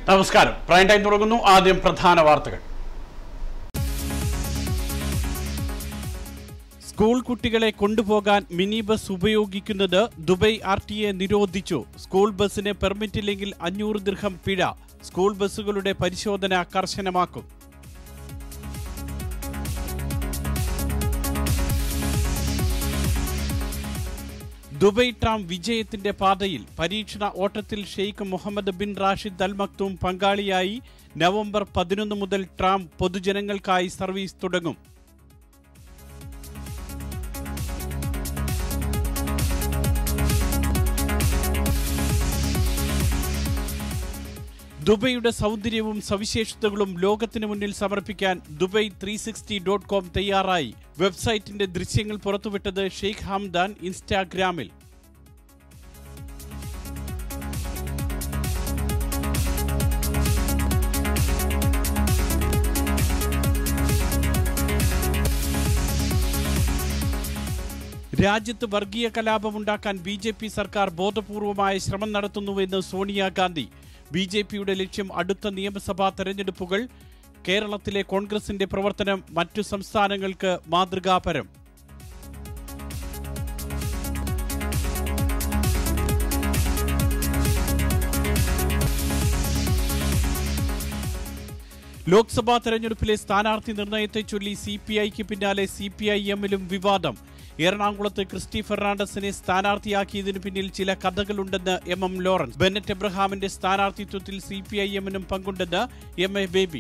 നമസ്കാരം prime time തുടങ്ങുന്നു ആദ്യം പ്രധാന വാർത്തകൾ സ്കൂൾ കുട്ടികളെ കൊണ്ടുപോകാൻ മിനി ബസ് ഉപയോഗിക്കുന്നത് ദുബൈ ആർ ടി എ നിരോധിച്ചു സ്കൂൾ ബസ്സിന് പെർമിറ്റ് ഇല്ലെങ്കിൽ അഞ്ഞൂറ് ദീർഘം പിഴ സ്കൂൾ ബസ്സുകളുടെ പരിശോധന കർശനമാക്കും ദുബൈ ട്രാം വിജയത്തിന്റെ പാതയിൽ പരീക്ഷണ ഓട്ടത്തിൽ Sheikh Mohammed bin Rashid Al Maktoum പങ്കാളിയായി നവംബർ പതിനൊന്ന് മുതൽ ട്രാം പൊതുജനങ്ങൾക്കായി സർവീസ് തുടങ്ങും ദുബൈയുടെ സൗന്ദര്യവും സവിശേഷതകളും ലോകത്തിന് മുന്നിൽ സമർപ്പിക്കാൻ Dubai three sixty dot com തയ്യാറായി വെബ്സൈറ്റിന്റെ ദൃശ്യങ്ങൾ പുറത്തുവിട്ടത് ഷെയ്ഖ് ഹംദാൻ ഇൻസ്റ്റാഗ്രാമിൽ രാജ്യത്ത് വർഗീയ കലാപമുണ്ടാക്കാൻ ബി ജെ പി സർക്കാർ ബോധപൂർവമായ ശ്രമം നടത്തുന്നുവെന്ന് സോണിയാഗാന്ധി ബി ജെ പിയുടെ ലക്ഷ്യം അടുത്ത നിയമസഭാ തെരഞ്ഞെടുപ്പുകൾ കേരളത്തിലെ കോൺഗ്രസിന്റെ പ്രവർത്തനം മറ്റു സംസ്ഥാനങ്ങൾക്ക് മാതൃകാപരം ലോക്സഭാ തെരഞ്ഞെടുപ്പിലെ സ്ഥാനാർത്ഥി നിർണയത്തെ ചൊല്ലി സി പി ഐക്ക് പിന്നാലെ സി പി ഐ എമ്മിലും വിവാദം എറണാകുളത്ത് ക്രിസ്റ്റി ഫെർണാണ്ടസിനെ സ്ഥാനാർത്ഥിയാക്കിയതിനു പിന്നിൽ ചില കഥകളുണ്ടെന്ന് എം എം ലോറൻസ് ബെന്നറ്റ് എബ്രഹാമിന്റെ സ്ഥാനാർത്ഥിത്വത്തിൽ സി പി ഐ എമ്മിനും പങ്കുണ്ടെന്ന് എം എ ബേബി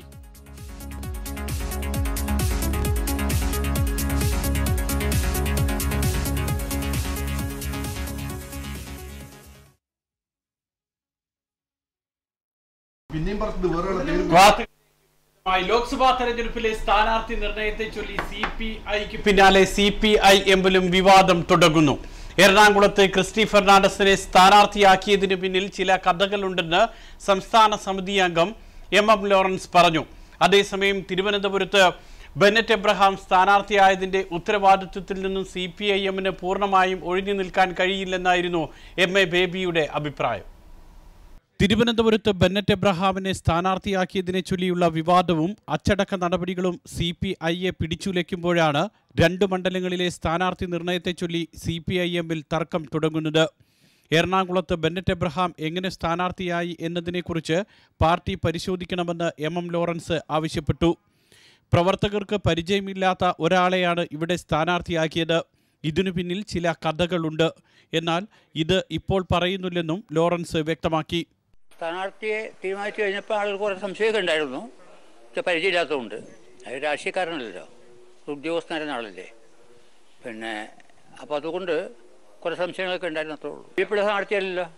പിന്നെയും പറഞ്ഞത് വേറെ ആളെ പേര് വാർത്തകളുമായി ലോക്സഭാ തെരഞ്ഞെടുപ്പിലെ സ്ഥാനാർത്ഥി നിർണയത്തെ ചൊല്ലി സി പി ഐക്ക് പിന്നാലെ സി പി ഐ എമ്മിലും വിവാദം തുടങ്ങുന്നു എറണാകുളത്ത് ക്രിസ്റ്റി ഫെർണാണ്ടസിനെ സ്ഥാനാർത്ഥിയാക്കിയതിനു പിന്നിൽ ചില കഥകളുണ്ടെന്ന് സംസ്ഥാന സമിതി അംഗം എം എം ലോറൻസ് പറഞ്ഞു അതേസമയം തിരുവനന്തപുരത്ത് ബെന്നറ്റ് എബ്രഹാം സ്ഥാനാർത്ഥിയായതിന്റെ ഉത്തരവാദിത്വത്തിൽ നിന്നും സി പി ഐ എമ്മിന് പൂർണ്ണമായും ഒഴിഞ്ഞു നിൽക്കാൻ കഴിയില്ലെന്നായിരുന്നു എം എ ബേബിയുടെ അഭിപ്രായം തിരുവനന്തപുരത്ത് ബെന്നറ്റ് എബ്രഹാമിനെ സ്ഥാനാർത്ഥിയാക്കിയതിനെ ചൊല്ലിയുള്ള വിവാദവും അച്ചടക്ക നടപടികളും സി പി ഐയെ പിടിച്ചുലയ്ക്കുമ്പോഴാണ് രണ്ട് മണ്ഡലങ്ങളിലെ സ്ഥാനാർത്ഥി നിർണയത്തെ ചൊല്ലി സി പി ഐ എമ്മിൽ തർക്കം തുടങ്ങുന്നത് എറണാകുളത്ത് ബെന്നറ്റ് എബ്രഹാം എങ്ങനെ സ്ഥാനാർത്ഥിയായി എന്നതിനെക്കുറിച്ച് പാർട്ടി പരിശോധിക്കണമെന്ന് എം എം ലോറൻസ് ആവശ്യപ്പെട്ടു പ്രവർത്തകർക്ക് പരിചയമില്ലാത്ത ഒരാളെയാണ് ഇവിടെ സ്ഥാനാർത്ഥിയാക്കിയത് ഇതിനു പിന്നിൽ ചില കഥകളുണ്ട് എന്നാൽ ഇത് ഇപ്പോൾ പറയുന്നില്ലെന്നും ലോറൻസ് വ്യക്തമാക്കി സ്ഥാനാർത്ഥിയെ തീരുമാനിച്ചു കഴിഞ്ഞപ്പോൾ ആളുകൾ കുറേ സംശയമൊക്കെ ഉണ്ടായിരുന്നു പക്ഷെ പരിചയമില്ലാത്തതുകൊണ്ട് അത് രാഷ്ട്രീയക്കാരനല്ലല്ലോ ഉദ്യോഗസ്ഥനായിരുന്ന ആളല്ലേ പിന്നെ അപ്പോൾ അതുകൊണ്ട് കുറേ സംശയങ്ങളൊക്കെ ഉണ്ടായിരുന്നു അത്രേ ഉള്ളൂ ഇപ്പോൾ സ്ഥാനാർത്ഥിയല്ലല്ലോ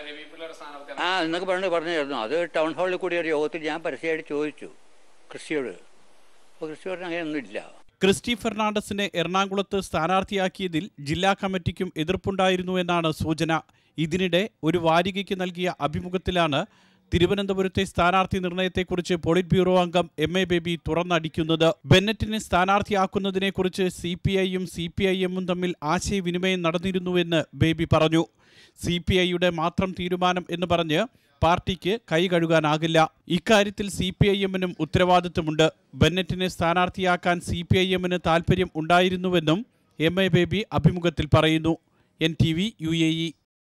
ആ എന്നൊക്കെ പറഞ്ഞു പറഞ്ഞായിരുന്നു അത് ടൗൺ ഹാളിൽ കൂടി ഒരു യോഗത്തിൽ ഞാൻ പരസ്യമായിട്ട് ചോദിച്ചു കൃഷിയോട് അപ്പോൾ കൃഷി പറഞ്ഞ അങ്ങനെയൊന്നുമില്ല ക്രിസ്റ്റി ഫെർണാണ്ടസിനെ എറണാകുളത്ത് സ്ഥാനാർത്ഥിയാക്കിയതിൽ ജില്ലാ കമ്മിറ്റിക്കും എതിർപ്പുണ്ടായിരുന്നു എന്നാണ് സൂചന ഇതിനിടെ ഒരു വാരികയ്ക്ക് നൽകിയ അഭിമുഖത്തിലാണ് തിരുവനന്തപുരത്തെ സ്ഥാനാർത്ഥി നിർണയത്തെക്കുറിച്ച് പോളിറ്റ് ബ്യൂറോ അംഗം എം എ ബേബി തുറന്നടിക്കുന്നത് ബെന്നറ്റിനെ സ്ഥാനാർത്ഥിയാക്കുന്നതിനെക്കുറിച്ച് സി പി ഐയും സി പി ഐ എമ്മും തമ്മിൽ ആശയവിനിമയം നടന്നിരുന്നുവെന്ന് ബേബി പറഞ്ഞു സി പി ഐയുടെ മാത്രം തീരുമാനം എന്ന് പറഞ്ഞ് പാർട്ടിക്ക് കൈ കഴുകാനാകില്ല ഇക്കാര്യത്തിൽ സി പി ഐ എമ്മിനും ഉത്തരവാദിത്തമുണ്ട് ബെന്നറ്റിനെ സ്ഥാനാർത്ഥിയാക്കാൻ സി പി ഐ എമ്മിന് താൽപ്പര്യം ഉണ്ടായിരുന്നുവെന്നും എം എ ബേബി അഭിമുഖത്തിൽ പറയുന്നു N T V U A E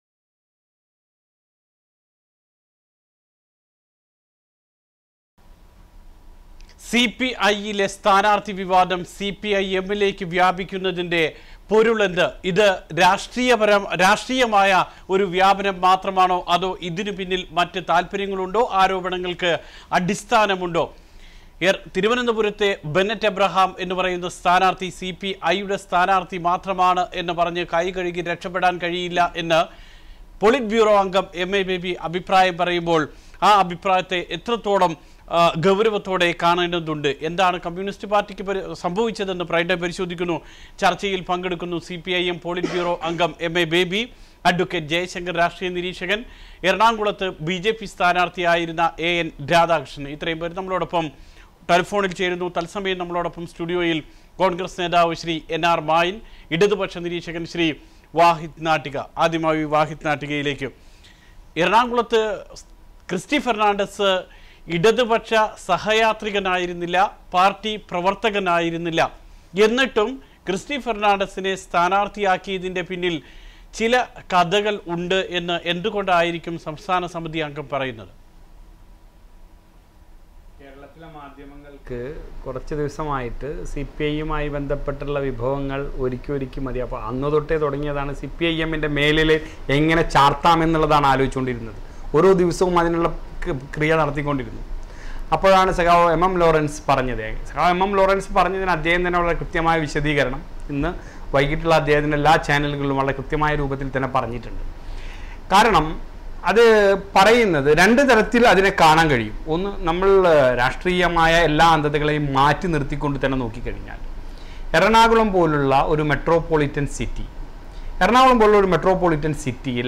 C P ഐയിലെ സ്ഥാനാർത്ഥി വിവാദം സി പി ഐ എമ്മിലേക്ക് വ്യാപിക്കുന്നതിൻ്റെ പൊരുളെന്ത് ഇത് രാഷ്ട്രീയപരം രാഷ്ട്രീയമായ ഒരു വ്യാപനം മാത്രമാണോ അതോ ഇതിനു പിന്നിൽ മറ്റ് താല്പര്യങ്ങളുണ്ടോ ആരോപണങ്ങൾക്ക് അടിസ്ഥാനമുണ്ടോ എർ- തിരുവനന്തപുരത്തെ ബെന്നറ്റ് എബ്രഹാം എന്ന് പറയുന്ന സ്ഥാനാർത്ഥി സി പി ഐയുടെ സ്ഥാനാർത്ഥി മാത്രമാണ് എന്ന് പറഞ്ഞ് കൈ കഴുകി രക്ഷപ്പെടാൻ കഴിയില്ല എന്ന് പൊളിറ്റ് ബ്യൂറോ അംഗം എം എ ബേബി അഭിപ്രായം പറയുമ്പോൾ ആ അഭിപ്രായത്തെ എത്രത്തോളം ആ, ഗൗരവത്തോടെ കാണേണ്ടതുണ്ട് എന്താണ് കമ്മ്യൂണിസ്റ്റ് പാർട്ടിക്ക് പരി- സംഭവിച്ചതെന്ന് പ്രൈഡെ പരിശോധിക്കുന്നു ചർച്ചയിൽ പങ്കെടുക്കുന്നു C P I M politburo അംഗം M A Baby advocate Jayasankar രാഷ്ട്രീയ നിരീക്ഷകൻ എറണാകുളത്ത് ബി ജെ പി സ്ഥാനാർത്ഥിയായിരുന്ന എ എൻ രാധാകൃഷ്ണൻ ഇത്രയും പേര് നമ്മളോടൊപ്പം ടെലിഫോണിൽ ചേരുന്നു തത്സമയം നമ്മളോടൊപ്പം സ്റ്റുഡിയോയിൽ കോൺഗ്രസ് നേതാവ് ശ്രീ എൻ ആർ മായിൻ ഇടതുപക്ഷ നിരീക്ഷകൻ ശ്രീ വാഹിദ് നാട്ടിക ആദ്യമായി വാഹിദ് നാട്ടികയിലേക്ക് എറണാകുളത്ത് ക്രിസ്റ്റി ഫെർണാണ്ടസ് ഇടതുപക്ഷ സഹയാത്രികനായിരുന്നില്ല പാർട്ടി പ്രവർത്തകനായിരുന്നില്ല എന്നിട്ടും ക്രിസ്റ്റി ഫെർണാണ്ടസിനെ സ്ഥാനാർത്ഥിയാക്കിയതിൻ്റെ പിന്നിൽ ചില കഥകൾ ഉണ്ട് എന്ന് എന്തുകൊണ്ടായിരിക്കും സംസ്ഥാന സമിതി അംഗം പറയുന്നത് കേരളത്തിലെ മാധ്യമങ്ങൾക്ക് കുറച്ച് ദിവസമായിട്ട് സി പി ഐയുമായി ബന്ധപ്പെട്ടുള്ള വിഭവങ്ങൾ ഒരുക്കി ഒരുക്കി മതി അപ്പോൾ അന്ന് തൊട്ടേ തുടങ്ങിയതാണ് സി പി ഐ എമ്മിൻ്റെ മേലിൽ എങ്ങനെ ചാർത്താമെന്നുള്ളതാണ് ആലോചിച്ചുകൊണ്ടിരുന്നത് ഓരോ ദിവസവും അതിനുള്ള ക- ക്രിയ നടത്തിക്കൊണ്ടിരുന്നു അപ്പോഴാണ് സഖാവ് എം എം ലോറൻസ് പറഞ്ഞത് സഖാവ് എം എം ലോറൻസ് പറഞ്ഞതിന് അദ്ദേഹം തന്നെ വളരെ കൃത്യമായ വിശദീകരണം ഇന്ന് വൈകിട്ടുള്ള അദ്ദേഹത്തിൻ്റെ എല്ലാ ചാനലുകളിലും വളരെ കൃത്യമായ രൂപത്തിൽ തന്നെ പറഞ്ഞിട്ടുണ്ട് കാരണം അത് പറയുന്നത് രണ്ട് തരത്തിൽ അതിനെ കാണാൻ കഴിയും ഒന്ന് നമ്മൾ ഏഹ്, രാഷ്ട്രീയമായ എല്ലാ അന്ധതകളെയും മാറ്റി നിർത്തിക്കൊണ്ട് തന്നെ നോക്കിക്കഴിഞ്ഞാൽ എറണാകുളം പോലുള്ള ഒരു മെട്രോപൊളിറ്റൻ സിറ്റി എറണാകുളം പോലുള്ള ഒരു മെട്രോപൊളിറ്റൻ സിറ്റിയിൽ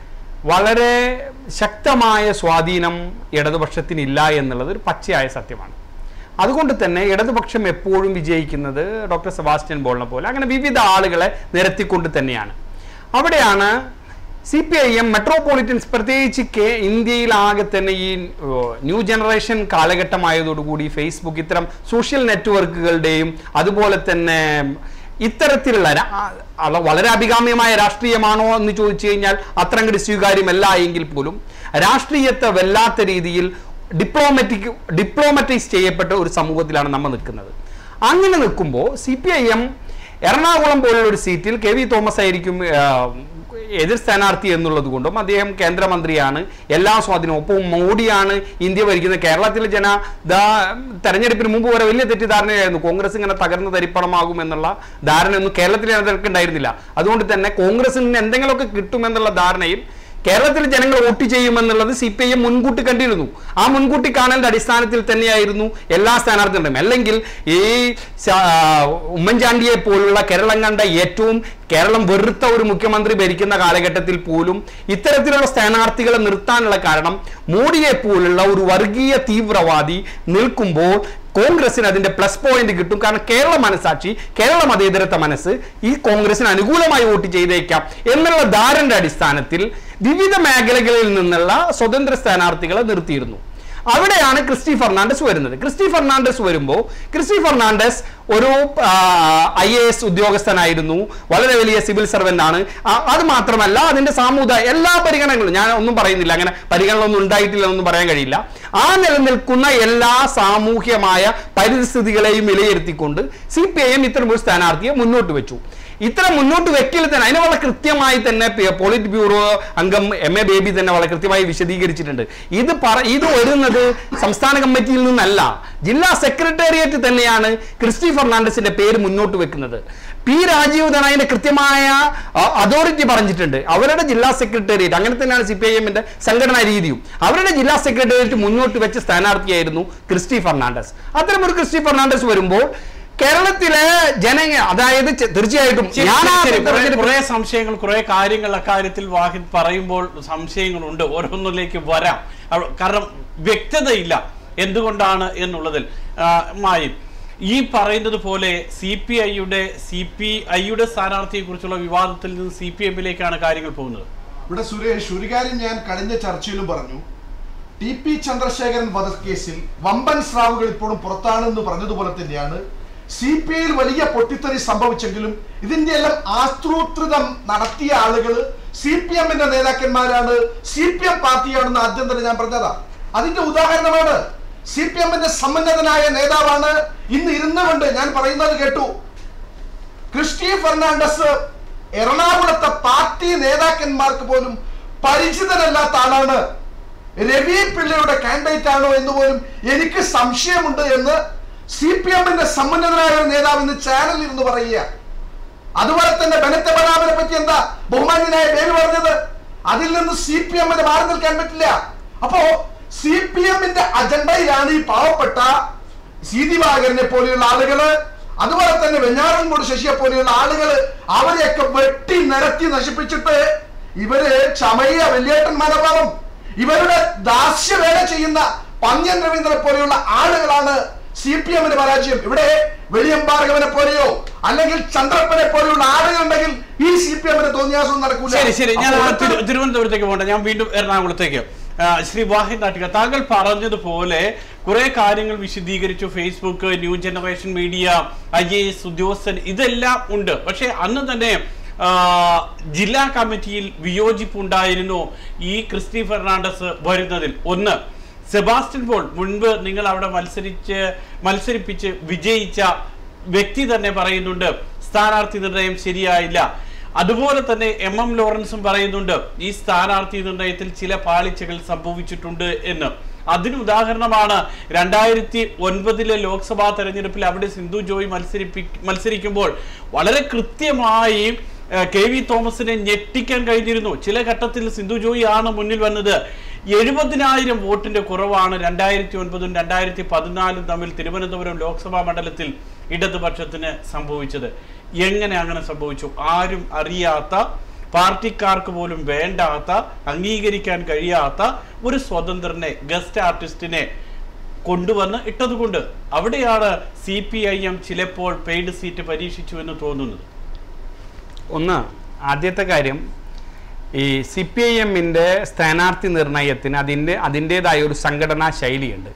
വളരെ ശക്തമായ സ്വാധീനം ഇടതുപക്ഷത്തിനില്ല എന്നുള്ളത് ഒരു പച്ചയായ സത്യമാണ് അതുകൊണ്ട് തന്നെ ഇടതുപക്ഷം എപ്പോഴും വിജയിക്കുന്നത് ഡോക്ടർ സെബാസ്റ്റ്യൻ ബോളിനെ പോലെ അങ്ങനെ വിവിധ ആളുകളെ നിരത്തിക്കൊണ്ട് തന്നെയാണ് അവിടെയാണ് C P I M metropolitans പ്രത്യേകിച്ച് കെ ഇന്ത്യയിലാകെ തന്നെ ഈ ഓ, ന്യൂ ജനറേഷൻ കാലഘട്ടമായതോടുകൂടി ഫേസ്ബുക്ക് ഇത്തരം സോഷ്യൽ നെറ്റ്വർക്കുകളുടെയും അതുപോലെ തന്നെ ഇത്തരത്തിലുള്ള രാ- ആ, അള- വളരെ അഭികാമ്യമായ രാഷ്ട്രീയമാണോ എന്ന് ചോദിച്ചു കഴിഞ്ഞാൽ അത്ര അങ്ങോട്ട് സ്വീകാര്യമല്ല എങ്കിൽ പോലും രാഷ്ട്രീയത്തെ വല്ലാത്ത രീതിയിൽ ഡിപ്ലോമാറ്റിക് ഡിപ്ലോമറ്റൈസ് ചെയ്യപ്പെട്ട ഒരു സമൂഹത്തിലാണ് നമ്മൾ നിൽക്കുന്നത് അങ്ങനെ നിൽക്കുമ്പോൾ C P I M Ernakulam പോലുള്ള ഒരു സീറ്റിൽ കെ വി തോമസ് ആയിരിക്കും ആ, എതിർ സ്ഥാനാർത്ഥി എന്നുള്ളത് കൊണ്ടും അദ്ദേഹം കേന്ദ്രമന്ത്രിയാണ് എല്ലാ സ്വാധീനവും ഒപ്പം മോഡിയാണ് ഇന്ത്യ ഭരിക്കുന്നത് കേരളത്തിലെ ജന ദാ തെരഞ്ഞെടുപ്പിന് മുമ്പ് വരെ വലിയ തെറ്റിദ്ധാരണയായിരുന്നു കോൺഗ്രസ് ഇങ്ങനെ തകർന്ന് തരിപ്പണമാകും എന്നുള്ള ധാരണയൊന്നും കേരളത്തിലെ ജനതകൾക്ക് ഉണ്ടായിരുന്നില്ല അതുകൊണ്ട് തന്നെ കോൺഗ്രസിന് എന്തെങ്കിലുമൊക്കെ കിട്ടുമെന്നുള്ള ധാരണയിൽ കേരളത്തിലെ ജനങ്ങൾ വോട്ട് ചെയ്യുമെന്നുള്ളത് സി പി ഐ എം മുൻകൂട്ടി കണ്ടിരുന്നു ആ മുൻകൂട്ടി കാണലിന്റെ അടിസ്ഥാനത്തിൽ തന്നെയായിരുന്നു എല്ലാ സ്ഥാനാർത്ഥികളുടെയും അല്ലെങ്കിൽ ഈ സ- ഉമ്മൻചാണ്ടിയെ പോലുള്ള കേരളം കണ്ട ഏറ്റവും കേരളം വെറുത്ത ഒരു മുഖ്യമന്ത്രി ഭരിക്കുന്ന കാലഘട്ടത്തിൽ പോലും ഇത്തരത്തിലുള്ള സ്ഥാനാർത്ഥികളെ നിർത്താനുള്ള കാരണം മോഡിയെ പോലുള്ള ഒരു വർഗീയ തീവ്രവാദി നിൽക്കുമ്പോൾ കോൺഗ്രസിന് അതിന്റെ പ്ലസ് പോയിന്റ് കിട്ടും കാരണം കേരള മനസാക്ഷി കേരള മതേതരത്വ മനസ്സ് ഈ കോൺഗ്രസിന് അനുകൂലമായി വോട്ട് ചെയ്തേക്കാം എന്നുള്ള ധാരണയുടെ അടിസ്ഥാനത്തിൽ വിവിധ മേഖലകളിൽ നിന്നുള്ള സ്വതന്ത്ര സ്ഥാനാർത്ഥികളെ നിർത്തിയിരുന്നു അവിടെയാണ് ക്രിസ്റ്റി ഫെർണാണ്ടസ് വരുന്നത് ക്രിസ്റ്റി ഫെർണാണ്ടസ് വരുമ്പോൾ ക്രിസ്റ്റി ഫെർണാണ്ടസ് ഒരു ഐ എ എസ് ഉദ്യോഗസ്ഥനായിരുന്നു വളരെ വലിയ സിവിൽ സർവന്റ് ആണ് ആ- അത് മാത്രമല്ല അതിന്റെ സാമുദായ എല്ലാ പരിഗണനകളും ഞാൻ ഒന്നും പറയുന്നില്ല അങ്ങനെ പരിഗണനകളൊന്നും ഉണ്ടായിട്ടില്ല എന്നൊന്നും പറയാൻ കഴിയില്ല ആ നിലനിൽക്കുന്ന എല്ലാ സാമൂഹ്യമായ പരിസ്ഥിതികളെയും വിലയിരുത്തിക്കൊണ്ട് സി പി ഐ എം ഇത്തരം ഒരു സ്ഥാനാർത്ഥിയെ മുന്നോട്ട് വെച്ചു ഇത്തരം മുന്നോട്ട് വെക്കൽ തന്നെ അതിനെ വളരെ കൃത്യമായി തന്നെ പി- പോളിറ്റ് ബ്യൂറോ അംഗം എം എ ബേബി തന്നെ വളരെ കൃത്യമായി വിശദീകരിച്ചിട്ടുണ്ട് ഇത് പറ ഇത് വരുന്നത് സംസ്ഥാന കമ്മിറ്റിയിൽ നിന്നല്ല ജില്ലാ സെക്രട്ടേറിയറ്റ് തന്നെയാണ് ക്രിസ്റ്റി ഫെർണാണ്ടസിന്റെ പേര് മുന്നോട്ട് വെക്കുന്നത് പി രാജീവ് തന്നെ അതിന്റെ കൃത്യമായ അതോറിറ്റി പറഞ്ഞിട്ടുണ്ട് അവരുടെ ജില്ലാ സെക്രട്ടേറിയറ്റ് അങ്ങനെ തന്നെയാണ് സി പി ഐ എമ്മിന്റെ സംഘടനാ രീതിയും അവരുടെ ജില്ലാ സെക്രട്ടേറിയറ്റ് മുന്നോട്ട് വെച്ച സ്ഥാനാർത്ഥിയായിരുന്നു ക്രിസ്റ്റി ഫെർണാണ്ടസ് അത്തരം ഒരു ക്രിസ്റ്റി ഫെർണാണ്ടസ് വരുമ്പോൾ കേരളത്തിലെ ജനങ്ങ അതായത് ചെ- തീർച്ചയായിട്ടും ശരി, ഞാൻ ആ ശരി, ശരി. കുറെ- തെരഞ്ഞെടുപ്പ് കുറെ സംശയങ്ങൾ കുറെ കാര്യങ്ങൾ അക്കാര്യത്തിൽ വാഹിദ് പറയുമ്പോൾ സംശയങ്ങളുണ്ട് ഓരോന്നിലേക്ക് വരാം അവ- കാരണം വ്യക്തതയില്ല എന്തുകൊണ്ടാണ് എന്നുള്ളതിൽ ആ, മായിൻ ഈ പറയുന്നത് പോലെ സി പി ഐയുടെ സി പി ഐയുടെ സ്ഥാനാർത്ഥിയെ കുറിച്ചുള്ള വിവാദത്തിൽ നിന്ന് സി പി എമ്മിലേക്കാണ് കാര്യങ്ങൾ പോകുന്നത് ഇവിടെ സുരേഷ് ഒരു കാര്യം ഞാൻ കഴിഞ്ഞ ചർച്ചയിലും പറഞ്ഞു ടി പി ചന്ദ്രശേഖരൻ വധക്കേസിൽ വമ്പൻ സ്രാവുകൾ ഇപ്പോഴും പുറത്താണെന്ന് പറഞ്ഞതുപോലെ തന്നെയാണ് സി പി ഐയിൽ വലിയ പൊട്ടിത്തെറി സംഭവിച്ചെങ്കിലും ഇതിന്റെ എല്ലാം ആസൂത്രിതം നടത്തിയ ആളുകൾ സി പി എമ്മിന്റെ നേതാക്കന്മാരാണ് സി പി എം പാർട്ടിയാണെന്ന് ആദ്യം തന്നെ ഞാൻ പറഞ്ഞതാ അതിന്റെ ഉദാഹരണമാണ് സി പി എമ്മിന്റെ സമ്പന്നതനായ നേതാവാണ് ഇന്ന് ഇരുന്നുകൊണ്ട് ഞാൻ പറയുന്നത് കേട്ടു ക്രിസ്റ്റി ഫെർണാണ്ടസ് എറണാകുളത്തെ പാർട്ടി നേതാക്കന്മാർക്ക് പോലും പരിചിതനല്ലാത്ത ആളാണ് രവി പിള്ളയുടെ കാൻഡിഡേറ്റ് ആണോ എന്ന് പോലും എനിക്ക് സംശയമുണ്ട് എന്ന് സി പി എമ്മിന്റെ സമ്പന്നതനായ ഒരു നേതാവ് ഇന്ന് ചാനലിൽ ഇരുന്ന് പറയുക അതുപോലെ തന്നെ ബെനറ്റ് ബനാമിനെ പറ്റി എന്താ ബഹുമാന്യനായ ബേബി പറഞ്ഞത് അതിൽ നിന്ന് സി പി എമ്മിന് മാറി നിൽക്കാൻ പറ്റില്ല അപ്പോ സി പി എമ്മിന്റെ അജണ്ടയിലാണ് ഈ പാവപ്പെട്ട സീതിവാകരനെ പോലെയുള്ള ആളുകള് അതുപോലെ തന്നെ വെഞ്ഞാറൻമൂട് ശശിയെ പോലെയുള്ള ആളുകള് അവരെയൊക്കെ വെട്ടി നിരത്തി നശിപ്പിച്ചിട്ട് ഇവര് ചമയ വലിയേട്ടന്മാരെ പാവം ഇവരുടെ ദാസ്യവേല ചെയ്യുന്ന പന്യൻ രവീന്ദ്രനെ പോലെയുള്ള ആളുകളാണ് സി പി എമ്മിന് പരാജയം ഇവിടെ വെളിയമ്പാർഗവനെ പോലെയോ അല്ലെങ്കിൽ ചന്ദ്രപ്പനെ പോലെയുള്ള ആളുകളുണ്ടെങ്കിൽ ഈ സി പി എമ്മിന് തോന്നിയാസം നടക്കൂല ശരി ശരി ഞാൻ ആ അപ്പോൾ തിരു- തിരുവനന്തപുരത്തേക്ക് പോകണ്ട ഞാൻ വീണ്ടും എറണാകുളത്തേക്ക് ആ, ശ്രീ വാഹിദ് നാട്ടിക താങ്കൾ പറഞ്ഞതുപോലെ കുറെ കാര്യങ്ങൾ വിശദീകരിച്ചു Facebook new generation media I A S ഉദ്യോഗസ്ഥൻ ഇതെല്ലാം ഉണ്ട് പക്ഷെ അന്ന് തന്നെ ആ, ജില്ലാ കമ്മിറ്റിയിൽ വിയോജിപ്പുണ്ടായിരുന്നു ഈ ക്രിസ്റ്റി ഫെർണാണ്ടസ് വരുന്നതിൽ ഒന്ന് സെബാസ്റ്റ്യൻ പോൾ മുൻപ് നിങ്ങൾ അവിടെ മത്സരിച്ച് മത്സരിപ്പിച്ച് വിജയിച്ച വ്യക്തി തന്നെ പറയുന്നുണ്ട് സ്ഥാനാർത്ഥി നിർണയം ശരിയായില്ല അതുപോലെ തന്നെ എം എം ലോറൻസും പറയുന്നുണ്ട് ഈ സ്ഥാനാർത്ഥി നിർണയത്തിൽ ചില പാളിച്ചകൾ സംഭവിച്ചിട്ടുണ്ട് എന്ന് അതിന് ഉദാഹരണമാണ് രണ്ടായിരത്തി ഒൻപതിലെ ലോക്സഭാ തെരഞ്ഞെടുപ്പിൽ അവിടെ സിന്ധു ജോയ് മത്സരിപ്പി മത്സരിക്കുമ്പോൾ വളരെ കൃത്യമായി ഏഹ്, കെ വി തോമസിനെ ഞെട്ടിക്കാൻ കഴിഞ്ഞിരുന്നു ചില ഘട്ടത്തിൽ സിന്ധു ജോയി ആണ് മുന്നിൽ വന്നത് എഴുപതിനായിരം വോട്ടിന്റെ കുറവാണ് രണ്ടായിരത്തി ഒൻപതും രണ്ടായിരത്തി പതിനാലും തമ്മിൽ തിരുവനന്തപുരം ലോക്സഭാ മണ്ഡലത്തിൽ ഇടതുപക്ഷത്തിന് സംഭവിച്ചത് എങ്ങനെ അങ്ങനെ സംഭവിച്ചു ആരും അറിയാത്ത പാർട്ടിക്കാർക്ക് പോലും വേണ്ടാത്ത അംഗീകരിക്കാൻ കഴിയാത്ത ഒരു സ്വതന്ത്രനെ ഗസ്റ്റ് ആർട്ടിസ്റ്റിനെ കൊണ്ടുവന്ന് ഇട്ടതുകൊണ്ട് അവിടെയാണ് സി പി ഐ എം ചിലപ്പോൾ പെയ്ഡ് സീറ്റ് പരീക്ഷിച്ചു എന്ന് തോന്നുന്നത് ഒന്ന് ആദ്യത്തെ കാര്യം ഈ സി പി ഐ എമ്മിൻ്റെ സ്ഥാനാർത്ഥി നിർണയത്തിന് അതിൻ്റെ അതിൻ്റേതായ ഒരു സംഘടനാ ശൈലിയുണ്ട്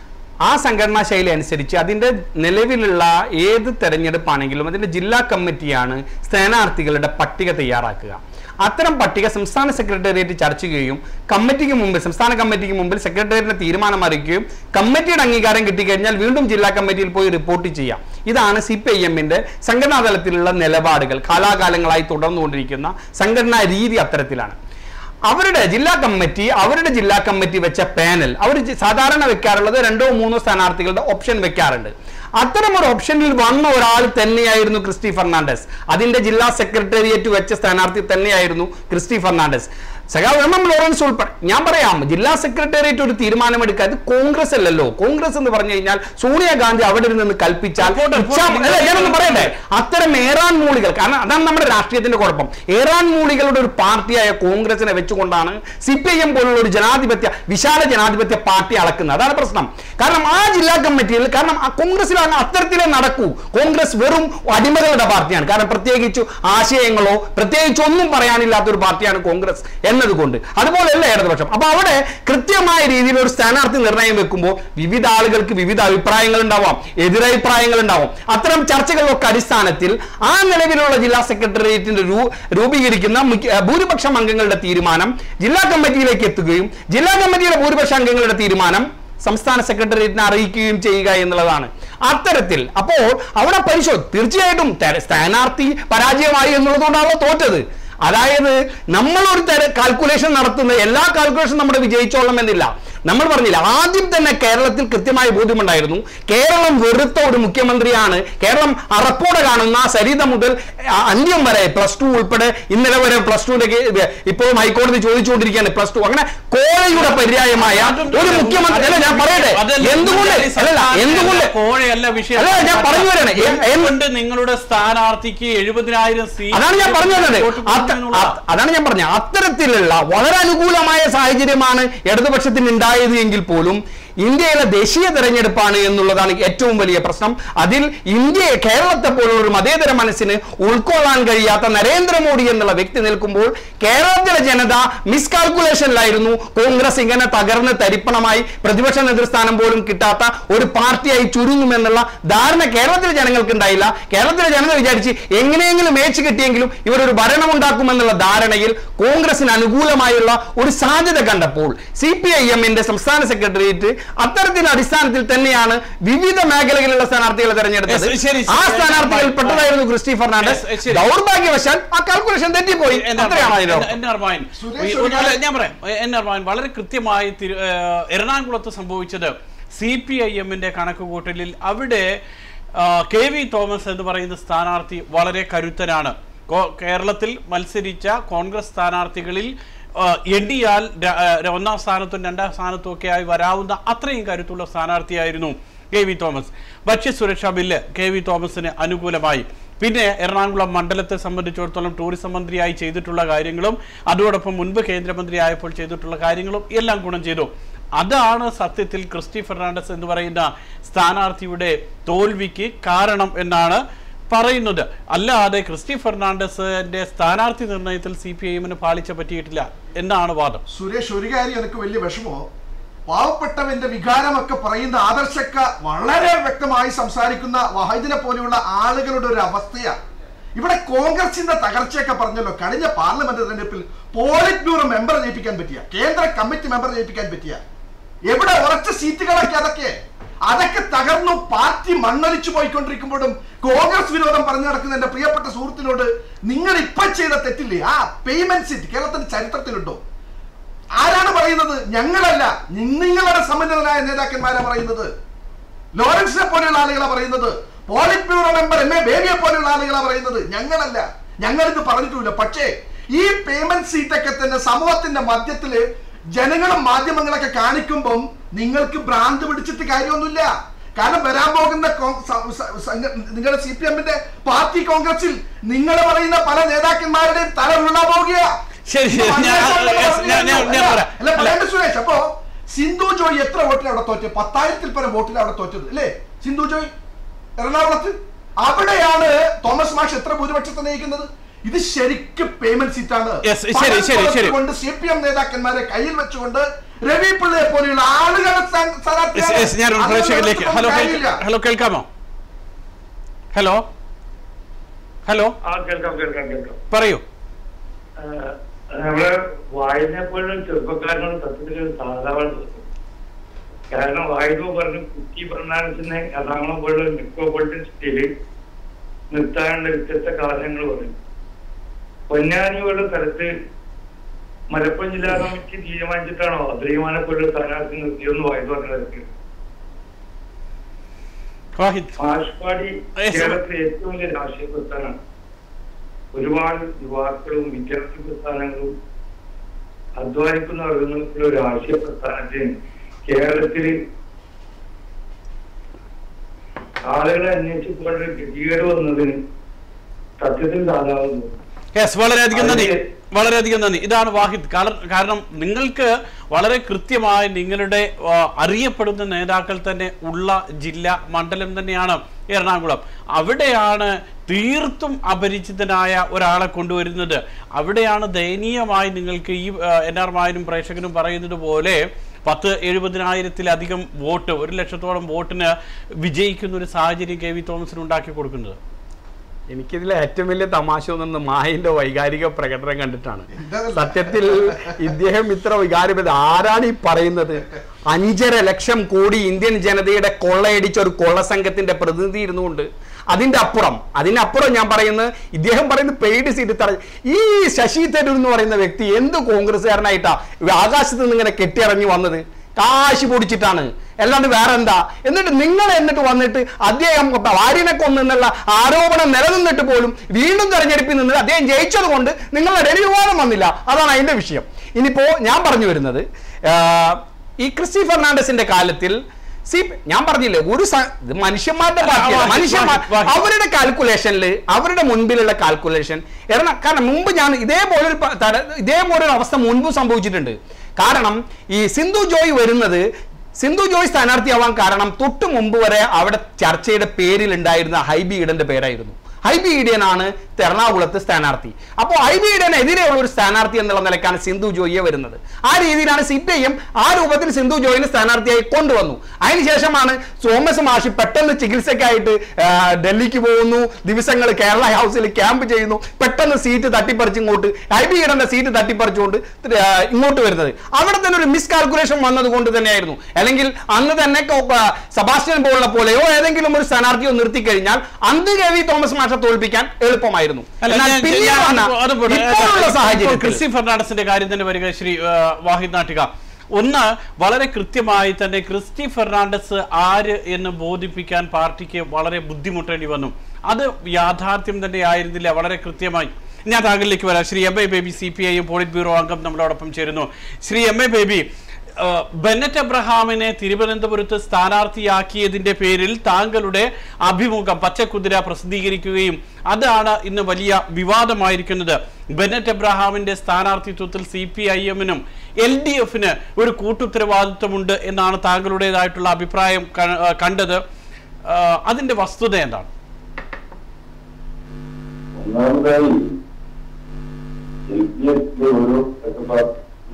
ആ സംഘടനാ ശൈലി അനുസരിച്ച് അതിൻ്റെ നിലവിലുള്ള ഏത് തെരഞ്ഞെടുപ്പാണെങ്കിലും അതിൻ്റെ ജില്ലാ കമ്മിറ്റിയാണ് സ്ഥാനാർത്ഥികളുടെ പട്ടിക തയ്യാറാക്കുക അത്തരം പട്ടിക സംസ്ഥാന സെക്രട്ടേറിയറ്റ് ചർച്ച ചെയ്യുകയും കമ്മിറ്റിക്ക് മുമ്പിൽ സംസ്ഥാന കമ്മിറ്റിക്ക് മുമ്പിൽ സെക്രട്ടേറിയറ്റിന് തീരുമാനം അറിയിക്കുകയും കമ്മിറ്റിയുടെ അംഗീകാരം കിട്ടിക്കഴിഞ്ഞാൽ വീണ്ടും ജില്ലാ കമ്മിറ്റിയിൽ പോയി റിപ്പോർട്ട് ചെയ്യാം ഇതാണ് സി പി ഐ എമ്മിന്റെ സംഘടനാ തലത്തിലുള്ള നിലപാടുകൾ കാലാകാലങ്ങളായി തുടർന്നുകൊണ്ടിരിക്കുന്ന സംഘടനാ രീതി അത്തരത്തിലാണ് അവരുടെ ജില്ലാ കമ്മിറ്റി അവരുടെ ജില്ലാ കമ്മിറ്റി വെച്ച പാനൽ അവർ ജി- സാധാരണ വെക്കാറുള്ളത് രണ്ടോ മൂന്നോ സ്ഥാനാർത്ഥികളുടെ ഓപ്ഷൻ വെക്കാറുണ്ട് അത്തരം ഒരു ഓപ്ഷനിൽ വന്ന ഒരാൾ തന്നെയായിരുന്നു ക്രിസ്റ്റി ഫെർണാണ്ടസ് അതിന്റെ ജില്ലാ സെക്രട്ടേറിയറ്റ് വെച്ച സ്ഥാനാർത്ഥി തന്നെയായിരുന്നു ക്രിസ്റ്റി ഫെർണാണ്ടസ് സഖാവ് എം എം ലോറൻസ് ഉൾപ്പെടെ ഞാൻ പറയാം ജില്ലാ സെക്രട്ടേറിയറ്റ് ഒരു തീരുമാനമെടുക്കുക അത് കോൺഗ്രസ് അല്ലല്ലോ കോൺഗ്രസ് എന്ന് പറഞ്ഞു കഴിഞ്ഞാൽ സോണിയാഗാന്ധി അവിടെ നിന്ന് കൽപ്പിച്ചാൽ ഇച്ഛാ- അല്ല, ഞാനൊന്ന് പറയട്ടെ അത്തരം ഏറാൻ മൂളികൾ കാരണം അതാണ് നമ്മുടെ രാഷ്ട്രീയത്തിന്റെ കുഴപ്പം ഏറാൻ മൂളികളുടെ ഒരു പാർട്ടിയായ കോൺഗ്രസിനെ വെച്ചുകൊണ്ടാണ് സി പി ഐ എം പോലുള്ള ഒരു ജനാധിപത്യ വിശാല ജനാധിപത്യ പാർട്ടി അളക്കുന്നത് അതാണ് പ്രശ്നം കാരണം ആ ജില്ലാ കമ്മിറ്റിയിൽ കാരണം ആ കോൺഗ്രസിലാണ് അത്തരത്തിലേ നടക്കൂ കോൺഗ്രസ് വെറും അടിമകളുടെ പാർട്ടിയാണ് കാരണം പ്രത്യേകിച്ച് ആശയങ്ങളോ പ്രത്യേകിച്ച് ഒന്നും പറയാനില്ലാത്ത ഒരു പാർട്ടിയാണ് കോൺഗ്രസ് എന്നതുകൊണ്ട് അതുപോലെയല്ല ഇടതുപക്ഷം അപ്പൊ അവിടെ കൃത്യമായ രീതിയിൽ ഒരു സ്ഥാനാർത്ഥി നിർണയം വെക്കുമ്പോൾ വിവിധ ആളുകൾക്ക് വിവിധ അഭിപ്രായങ്ങൾ ഉണ്ടാവാം എതിരഭിപ്രായങ്ങൾ ഉണ്ടാവാം അത്തരം ചർച്ചകളൊക്കെ അടിസ്ഥാനത്തിൽ ആ നിലവിലുള്ള ജില്ലാ സെക്രട്ടേറിയറ്റിന്റെ രൂ- രൂപീകരിക്കുന്ന മിക്ക- ഭൂരിപക്ഷം അംഗങ്ങളുടെ തീരുമാനം ജില്ലാ കമ്മിറ്റിയിലേക്ക് എത്തുകയും ജില്ലാ കമ്മിറ്റിയിലെ ഭൂരിപക്ഷ അംഗങ്ങളുടെ തീരുമാനം സംസ്ഥാന സെക്രട്ടേറിയറ്റിനെ അറിയിക്കുകയും ചെയ്യുക എന്നുള്ളതാണ് അത്തരത്തിൽ അപ്പോൾ അവിടെ പരിശോധ തീർച്ചയായിട്ടും തെര- സ്ഥാനാർത്ഥി പരാജയമായി എന്നുള്ളതുകൊണ്ടാണല്ലോ തോറ്റത് അതായത് നമ്മളൊരു തര കാൽക്കുലേഷൻ നടത്തുന്ന എല്ലാ കാൽക്കുലേഷൻ നമ്മുടെ വിജയിച്ചോളണം എന്നില്ല നമ്മൾ പറഞ്ഞില്ല ആദ്യം തന്നെ കേരളത്തിൽ കൃത്യമായ ബോധ്യമുണ്ടായിരുന്നു കേരളം വെറുത്ത ഒരു മുഖ്യമന്ത്രിയാണ് കേരളം അറപ്പോടെ കാണുന്ന സരിത മുതൽ ആ, അന്ത്യം വരെ പ്ലസ് ടു ഉൾപ്പെടെ ഇന്നലെ വരെ പ്ലസ് ടുവിന്റെ ഇപ്പോഴും ഹൈക്കോടതി ചോദിച്ചുകൊണ്ടിരിക്കുകയാണ് പ്ലസ് ടു അങ്ങനെ കോഴയുടെ പര്യായമായ ഒരു മുഖ്യമന്ത്രി അല്ല ഞാൻ പറയട്ടെ അതല്ല, എന്തുകൊണ്ട് അല്ലല്ല എന്തുകൊണ്ട് കോഴയല്ല വിഷയം അല്ല, ഞാൻ പറഞ്ഞു വരാണ്. എ- എ- എന്തുകൊണ്ട് നിങ്ങളുടെ സ്ഥാനാർത്ഥിക്ക് എഴുപതിനായിരം സീറ്റ് അതാണ് ഞാൻ പറഞ്ഞു വന്നത് വോട്ട് അത്ത- കൂടുമെന്നുള്ള- അ- അതാണ് ഞാൻ പറഞ്ഞത് അത്തരത്തിലുള്ള വളരെ അനുകൂലമായ സാഹചര്യമാണ് ഇടതുപക്ഷത്തിന് ഉണ്ടായത് എങ്കിൽ പോലും ഇന്ത്യയിലെ ദേശീയ തെരഞ്ഞെടുപ്പാണ് എന്നുള്ളതാണ് ഏറ്റവും വലിയ പ്രശ്നം അതിൽ ഇന്ത്യ കേരളത്തെ പോലുള്ള ഒരു മതേതര മനസ്സിന് ഉൾക്കൊള്ളാൻ കഴിയാത്ത നരേന്ദ്രമോദി എന്നുള്ള വ്യക്തി നിൽക്കുമ്പോൾ കേരളത്തിലെ ജനത മിസ്കാൽക്കുലേഷനിലായിരുന്നു കോൺഗ്രസ് ഇങ്ങനെ തകർന്ന് തരിപ്പണമായി പ്രതിപക്ഷ നേതൃസ്ഥാനം പോലും കിട്ടാത്ത ഒരു പാർട്ടിയായി ചുരുങ്ങുമെന്നുള്ള ധാരണ കേരളത്തിലെ ജനങ്ങൾക്ക് ഉണ്ടായില്ല കേരളത്തിലെ ജനത വിചാരിച്ച് എങ്ങനെയെങ്കിലും മേച്ച് കിട്ടിയെങ്കിലും ഇവരൊരു ഭരണം ഉണ്ടാക്കുമെന്നുള്ള ധാരണയിൽ കോൺഗ്രസിന് അനുകൂലമായുള്ള ഒരു സാധ്യത കണ്ടപ്പോൾ സി പി ഐ എമ്മിന്റെ സംസ്ഥാന സെക്രട്ടേറിയറ്റ് അത്തരത്തിലുള്ള അടിസ്ഥാനത്തിൽ തന്നെയാണ് വിവിധ മേഖലകളിലുള്ള സ്ഥാനാർത്ഥികളെ തെരഞ്ഞെടുത്തത് Yes, ശരി, ആ ശരി. സ്ഥാനാർത്ഥികളിൽ പെട്ടതായിരുന്നു ക്രിസ്റ്റി ഫെർണാണ്ടസ് Yes, ശരി. ദൗർഭാഗ്യവശാൽ ആ കാൽക്കുലേഷൻ തെറ്റിപ്പോയി എന്നെ അത്രയാണ് അതിന്റെ എന്നെ- അർത്ഥം. എന്നെ അർമാൻ. സുരേഷ് ഈ- ഒരു അല്ല, കാര്യം- ഞാൻ പറയാം എന്നെ അർമാൻ വളരെ കൃത്യമായി തിരു- ഏഹ് എറണാകുളത്ത് സംഭവിച്ചത് സി പി ഐ എമ്മിന്റെ കണക്കുകൂട്ടലിൽ അവിടെ ആ, കെ വി തോമസ് എന്ന് പറയുന്ന സ്ഥാനാർത്ഥി വളരെ കരുത്തനാണ് കോ- കേരളത്തിൽ മത്സരിച്ച കോൺഗ്രസ് സ്ഥാനാർത്ഥികളിൽ ആ, എണ്ണിയാൽ ര- ആ, ഒന്നാം സ്ഥാനത്തും രണ്ടാം സ്ഥാനത്തും ഒക്കെ ആയി വരാവുന്ന അത്രയും കരുത്തുള്ള സ്ഥാനാർത്ഥിയായിരുന്നു കെ വി തോമസ് ഭക്ഷ്യസുരക്ഷാ ബില്ല് കെ വി തോമസിന് അനുകൂലമായി പിന്നെ എറണാകുളം മണ്ഡലത്തെ സംബന്ധിച്ചിടത്തോളം ടൂറിസം മന്ത്രിയായി ചെയ്തിട്ടുള്ള കാര്യങ്ങളും അതോടൊപ്പം മുൻപ് കേന്ദ്രമന്ത്രി ആയപ്പോൾ ചെയ്തിട്ടുള്ള കാര്യങ്ങളും എല്ലാം ഗുണം ചെയ്തു അതാണ് സത്യത്തിൽ ക്രിസ്റ്റി ഫെർണാണ്ടസ് എന്ന് പറയുന്ന സ്ഥാനാർത്ഥിയുടെ തോൽവിക്ക് കാരണം എന്നാണ് പറയുന്നത് അല്ലാതെ ക്രിസ്റ്റി ഫെർണാണ്ടസിന്റെ സ്ഥാനാർത്ഥി നിർണയത്തിൽ സി പി ഐ എമ്മിന് പാളിച്ച പറ്റിയിട്ടില്ല എന്നാണ് വാദം സുരേഷ് ഒരു കാര്യം എനിക്ക് വലിയ വിഷമോ പാവപ്പെട്ടവന്റെ വികാരമൊക്കെ പറയുന്ന ആദർശക്ക വളരെ വ്യക്തമായി സംസാരിക്കുന്ന വഹീദിനെ പോലെയുള്ള ആളുകളുടെ ഒരു അവസ്ഥയാണ് ഇവിടെ കോൺഗ്രസിന്റെ തകർച്ചയൊക്കെ പറഞ്ഞല്ലോ കഴിഞ്ഞ പാർലമെന്റ് തെരഞ്ഞെടുപ്പിൽ പോളിറ്റ് ബ്യൂറോ മെമ്പർ ജയിപ്പിക്കാൻ പറ്റിയ കേന്ദ്ര കമ്മിറ്റി മെമ്പർ ജയിപ്പിക്കാൻ പറ്റിയ എവിടെ ഉറച്ച സീറ്റുകളൊക്കെ അതൊക്കെ അതൊക്കെ തകർന്നു പാർട്ടി മണ്ണൊലിച്ചു പോയിക്കൊണ്ടിരിക്കുമ്പോഴും കോൺഗ്രസ് വിരോധം പറഞ്ഞു നടക്കുന്ന എന്റെ പ്രിയപ്പെട്ട സുഹൃത്തിനോട് നിങ്ങൾ ഇപ്പൊ ചെയ്ത തെറ്റില്ലേ ആ പേയ്മെന്റ് സീറ്റ് കേരളത്തിന്റെ ചരിത്രത്തിലുണ്ടോ ആരാണ് പറയുന്നത് ഞങ്ങളല്ല നിങ്ങളുടെ സമ്മതിതരായ നേതാക്കന്മാരാ പറയുന്നത് ലോറൻസിനെ പോലെയുള്ള ആളുകളാണ് പറയുന്നത് politburo member M A ബേബിയെ പോലെയുള്ള ആളുകളാണ് പറയുന്നത് ഞങ്ങളല്ല ഞങ്ങളിത് പറഞ്ഞിട്ടില്ല പക്ഷേ ഈ പേയ്മെന്റ് സീറ്റൊക്കെ തന്നെ സമൂഹത്തിന്റെ മധ്യത്തില് ജനങ്ങളും മാധ്യമങ്ങളൊക്കെ കാണിക്കുമ്പം നിങ്ങൾക്ക് ഭ്രാന്ത് പിടിച്ചിട്ട് കാര്യമൊന്നുമില്ല കാരണം വരാൻ പോകുന്ന കോ- സ- സ- സംഘ- നിങ്ങളുടെ സി പി എമ്മിന്റെ പാർട്ടി കോൺഗ്രസിൽ നിങ്ങൾ പറയുന്ന പല നേതാക്കന്മാരുടെയും തല ഉരുളാൻ പോകുകയാ ശരി, ശരി. ഞാൻ- ഞാൻ- ഞാൻ- ഞാൻ പറയാം. അല്ല പറയണ്ട സുരേഷ് അപ്പോ സിന്ധു ജോയ് എത്ര വോട്ടിൽ അവിടെ തോറ്റത് പത്തായിരത്തിൽ പരം വോട്ടിൽ അവിടെ തോറ്റത് അല്ലേ സിന്ധു ജോയ് എറണാകുളത്ത് അവിടെയാണ് തോമസ് മാഷ് എത്ര ഭൂരിപക്ഷത്തെ നയിക്കുന്നത് ഇത് ശരിക്കും പേയ്മെന്റ് സീറ്റാണ് Yes, ശരി, ശരി, ശരി. കൊണ്ട് സി പി എം നേതാക്കന്മാരെ കയ്യിൽ വെച്ചുകൊണ്ട് രവി പിള്ളയെ പോലെയുള്ള ആളുകളെ സ്ഥാന- Yes, സ്ഥാനാർത്ഥിയാണ്. yes, ഞാൻ ഒരു അങ്ങനെ പ്രേക്ഷകരിലേക്ക് നിർത്തുമ്പോൾ ഹലോ കാര്യമില്ല. കേൾക്ക- ഹലോ കേൾക്കാമോ ഹലോ ഹലോ ആ കേൾക്കാം കേൾക്കാം കേൾക്കാം പറയൂ ഏഹ് നമ്മള് വായുവിനെപ്പോഴും ചെറുപ്പക്കാരനോട് സത്യത്തിൽ ഒരു സാധാരണ കാരണം വായുവ് പറഞ്ഞു കുറ്റി ഫെർണാണ്ടസിനെ എറണാകുളം പോലുള്ള മെട്രോപൊളിറ്റൻ സിറ്റിയിൽ നിർത്താനുള്ള വ്യത്യസ്ത കാരണങ്ങൾ പറയും പൊന്നാനി പോലുള്ള സ്ഥലത്ത് മലപ്പുറം ജില്ലാ കമ്മിറ്റി തീരുമാനിച്ചിട്ടാണോ അദ്രീമാനെ പോലുള്ള സ്ഥാനാർത്ഥി നിർത്തിയെന്ന് വായു പറഞ്ഞത് വാഹിദ് മാഷ്പാടി Yes, sir. കേരളത്തിലെ ഏറ്റവും വലിയ രാഷ്ട്രീയ പ്രസ്ഥാനമാണ് ഒരുപാട് യുവാക്കളും വിദ്യാർത്ഥി പ്രസ്ഥാനങ്ങളും അധ്വാനിക്കുന്ന വർഗങ്ങൾക്കുള്ള ഒരു രാഷ്ട്രീയ പ്രസ്ഥാനത്തിന് കേരളത്തിൽ ആളുകളെ അന്വേഷിച്ചുകൊണ്ട് ഗതികേട് വന്നതിന് സത്യത്തിൽ സാധാവുന്നു യെസ് വളരെയധികം നന്ദി അതിന് വളരെയധികം നന്ദി ഇതാണ് വാഹിദ് കാര- കാരണം നിങ്ങൾക്ക് വളരെ കൃത്യമായി നിങ്ങളുടെ ആ, അറിയപ്പെടുന്ന നേതാക്കൾ തന്നെ ഉള്ള ജില്ല മണ്ഡലം തന്നെയാണ് എറണാകുളം അവിടെയാണ് തീർത്തും അപരിചിതനായ ഒരാളെ കൊണ്ടുവരുന്നത് അവിടെയാണ് ദയനീയമായി നിങ്ങൾക്ക് ഈ എൻ ആർ മായനും പ്രേക്ഷകനും പറയുന്നത് പോലെ പത്ത് എഴുപതിനായിരത്തിലധികം വോട്ട് ഒരു ലക്ഷത്തോളം വോട്ടിന് വിജയിക്കുന്ന ഒരു സാഹചര്യം കെ വി തോമസിന് ഉണ്ടാക്കി കൊടുക്കുന്നത് എനിക്കിതിൽ ഏറ്റവും വലിയ തമാശ തോന്നുന്നത് മായന്റെ വൈകാരിക പ്രകടനം കണ്ടിട്ടാണ് സത്യത്തിൽ ഇദ്ദേഹം ഇത്ര വികാരപത ആരാണ് ഈ പറയുന്നത് അഞ്ചര ലക്ഷം കോടി ഇന്ത്യൻ ജനതയുടെ കൊള്ളയടിച്ച ഒരു കൊള്ള സംഘത്തിന്റെ പ്രതിനിധി ഇരുന്നുകൊണ്ട് അതിന്റെ അപ്പുറം അതിനപ്പുറം ഞാൻ പറയുന്നത് ഇദ്ദേഹം പറയുന്നത് പെയ്ഡ് സീറ്റ് തട ഈ ശശി തരൂർ എന്ന് പറയുന്ന വ്യക്തി എന്ത് കോൺഗ്രസ്സുകാരനായിട്ടാ ആകാശത്ത് നിന്ന് ഇങ്ങനെ കെട്ടിയിറങ്ങി വന്നത് കാശ് പൊടിച്ചിട്ടാണ് അല്ലാണ്ട് വേറെ എന്താ എന്നിട്ട് നിങ്ങൾ എന്നിട്ട് വന്നിട്ട് അദ്ദേഹം ഭാര്യനെ കൊന്നെന്നുള്ള ആരോപണം നിലനിന്നിട്ട് പോലും വീണ്ടും തെരഞ്ഞെടുപ്പിൽ നിന്ന് അദ്ദേഹം ജയിച്ചത് കൊണ്ട് നിങ്ങളുടെ ഒരു വിവാദം വന്നില്ല അതാണ് അതിന്റെ വിഷയം ഇനിയിപ്പോ ഞാൻ പറഞ്ഞു വരുന്നത് ആ, ഈ ക്രിസ്റ്റി ഫെർണാണ്ടസിന്റെ കാലത്തിൽ സി ഞാൻ പറഞ്ഞില്ലേ ഒരു സ- ഇത് മനുഷ്യന്മാരുടെ പാർട്ടിയല്ല. വാഹിദ്, മനുഷ്യന്മാർ വാഹിദ്, വാഹിദ്. അവരുടെ കാൽക്കുലേഷനിൽ അവരുടെ മുൻപിലുള്ള കാൽക്കുലേഷൻ എറണ കാരണം മുമ്പ് ഞാൻ ഇതേപോലെ ഒരു പ- തര- ഇതേപോലെ ഒരു അവസ്ഥ മുൻപ് സംഭവിച്ചിട്ടുണ്ട് കാരണം ഈ സിന്ധു ജോയ് വരുന്നത് സിന്ധു ജോയ് സ്ഥാനാർത്ഥിയാവാൻ കാരണം തൊട്ട് മുമ്പ് വരെ അവിടെ ചർച്ചയുടെ പേരിൽ ഉണ്ടായിരുന്ന ഹൈബി ഈഡന്റെ പേരായിരുന്നു ഹൈബി ഈഡിയനാണ് എറണാകുളത്ത് സ്ഥാനാർത്ഥി അപ്പോൾ ഹൈബി ഈഡനെതിരെയുള്ള ഒരു സ്ഥാനാർത്ഥി എന്നുള്ള നിലക്കാണ് സിന്ധു ജോയിയെ വരുന്നത് ആ രീതിയിലാണ് സി പി ഐയും ആ രൂപത്തിൽ സിന്ധു ജോയിനെ സ്ഥാനാർത്ഥിയായി കൊണ്ടുവന്നു അതിനുശേഷമാണ് തോമസ് മാഷി പെട്ടെന്ന് ചികിത്സയ്ക്കായിട്ട് ആ, ഡൽഹിക്ക് പോകുന്നു ദിവസങ്ങൾ കേരള ഹൗസിൽ ക്യാമ്പ് ചെയ്യുന്നു പെട്ടെന്ന് സീറ്റ് തട്ടിപ്പറിച്ച് ഇങ്ങോട്ട് ഹൈബി ഈഡന്റെ സീറ്റ് തട്ടിപ്പറിച്ചുകൊണ്ട് ആ, ഇങ്ങോട്ട് വരുന്നത് അവിടെ തന്നെ ഒരു മിസ് കാൽക്കുലേഷൻ വന്നത് കൊണ്ട് തന്നെയായിരുന്നു അല്ലെങ്കിൽ അന്ന് തന്നെ കോ- ആ, സെബാസ്റ്റ്യൻ പോലുള്ള പോലെയോ ഏതെങ്കിലും ഒരു സ്ഥാനാർത്ഥിയോ നിർത്തിക്കഴിഞ്ഞാൽ അന്ന് കെ വി തോമസ് മാഷെ തോൽപ്പിക്കാൻ എളുപ്പമായിരുന്നു അല്ല, എന്നാൽ ഞാൻ- പിന്നീട് ഞാൻ വന്ന അത് പോട്ടെ. ഇപ്പോഴുള്ള ഇപ്പോൾ സാഹചര്യത്തിൽ ക്രിസ്റ്റി ഫെർണാണ്ടസിന്റെ കാര്യം തന്നെ വരിക ശ്രീ ആ, വാഹിദ് നാട്ടിക ഒന്ന് വളരെ കൃത്യമായി തന്നെ ക്രിസ്റ്റി ഫെർണാണ്ടസ് ആര് എന്ന് ബോധിപ്പിക്കാൻ പാർട്ടിക്ക് വളരെ ബുദ്ധിമുട്ടേണ്ടി വന്നു അത് യാഥാർത്ഥ്യം തന്നെ ആയിരുന്നില്ല വളരെ കൃത്യമായി ഞാൻ താങ്കളിലേക്ക് വരാം Shri M A Baby C P I politburo അംഗം നമ്മളോടൊപ്പം ചേരുന്നു ശ്രീ എം എ ബേബി ആ, ബെന്നറ്റ് എബ്രഹാമിനെ തിരുവനന്തപുരത്ത് സ്ഥാനാർത്ഥിയാക്കിയതിന്റെ പേരിൽ താങ്കളുടെ അഭിമുഖം പച്ചക്കുതിര പ്രസിദ്ധീകരിക്കുകയും അതാണ് ഇന്ന് വലിയ വിവാദമായിരിക്കുന്നത് ബെന്നറ്റ് എബ്രഹാമിന്റെ സ്ഥാനാർത്ഥിത്വത്തിൽ സി പി ഐ എമ്മിനും എൽ ഡി എഫിന് ഒരു കൂട്ടുത്തരവാദിത്വമുണ്ട് എന്നാണ് താങ്കളുടേതായിട്ടുള്ള അഭിപ്രായം ക- ആ, കണ്ടത് ആ, അതിന്റെ വസ്തുത എന്താണ് ഒന്നാമതായി എൽ പി എഫിലെ ഓരോ ഘട്ടപാർട്ടി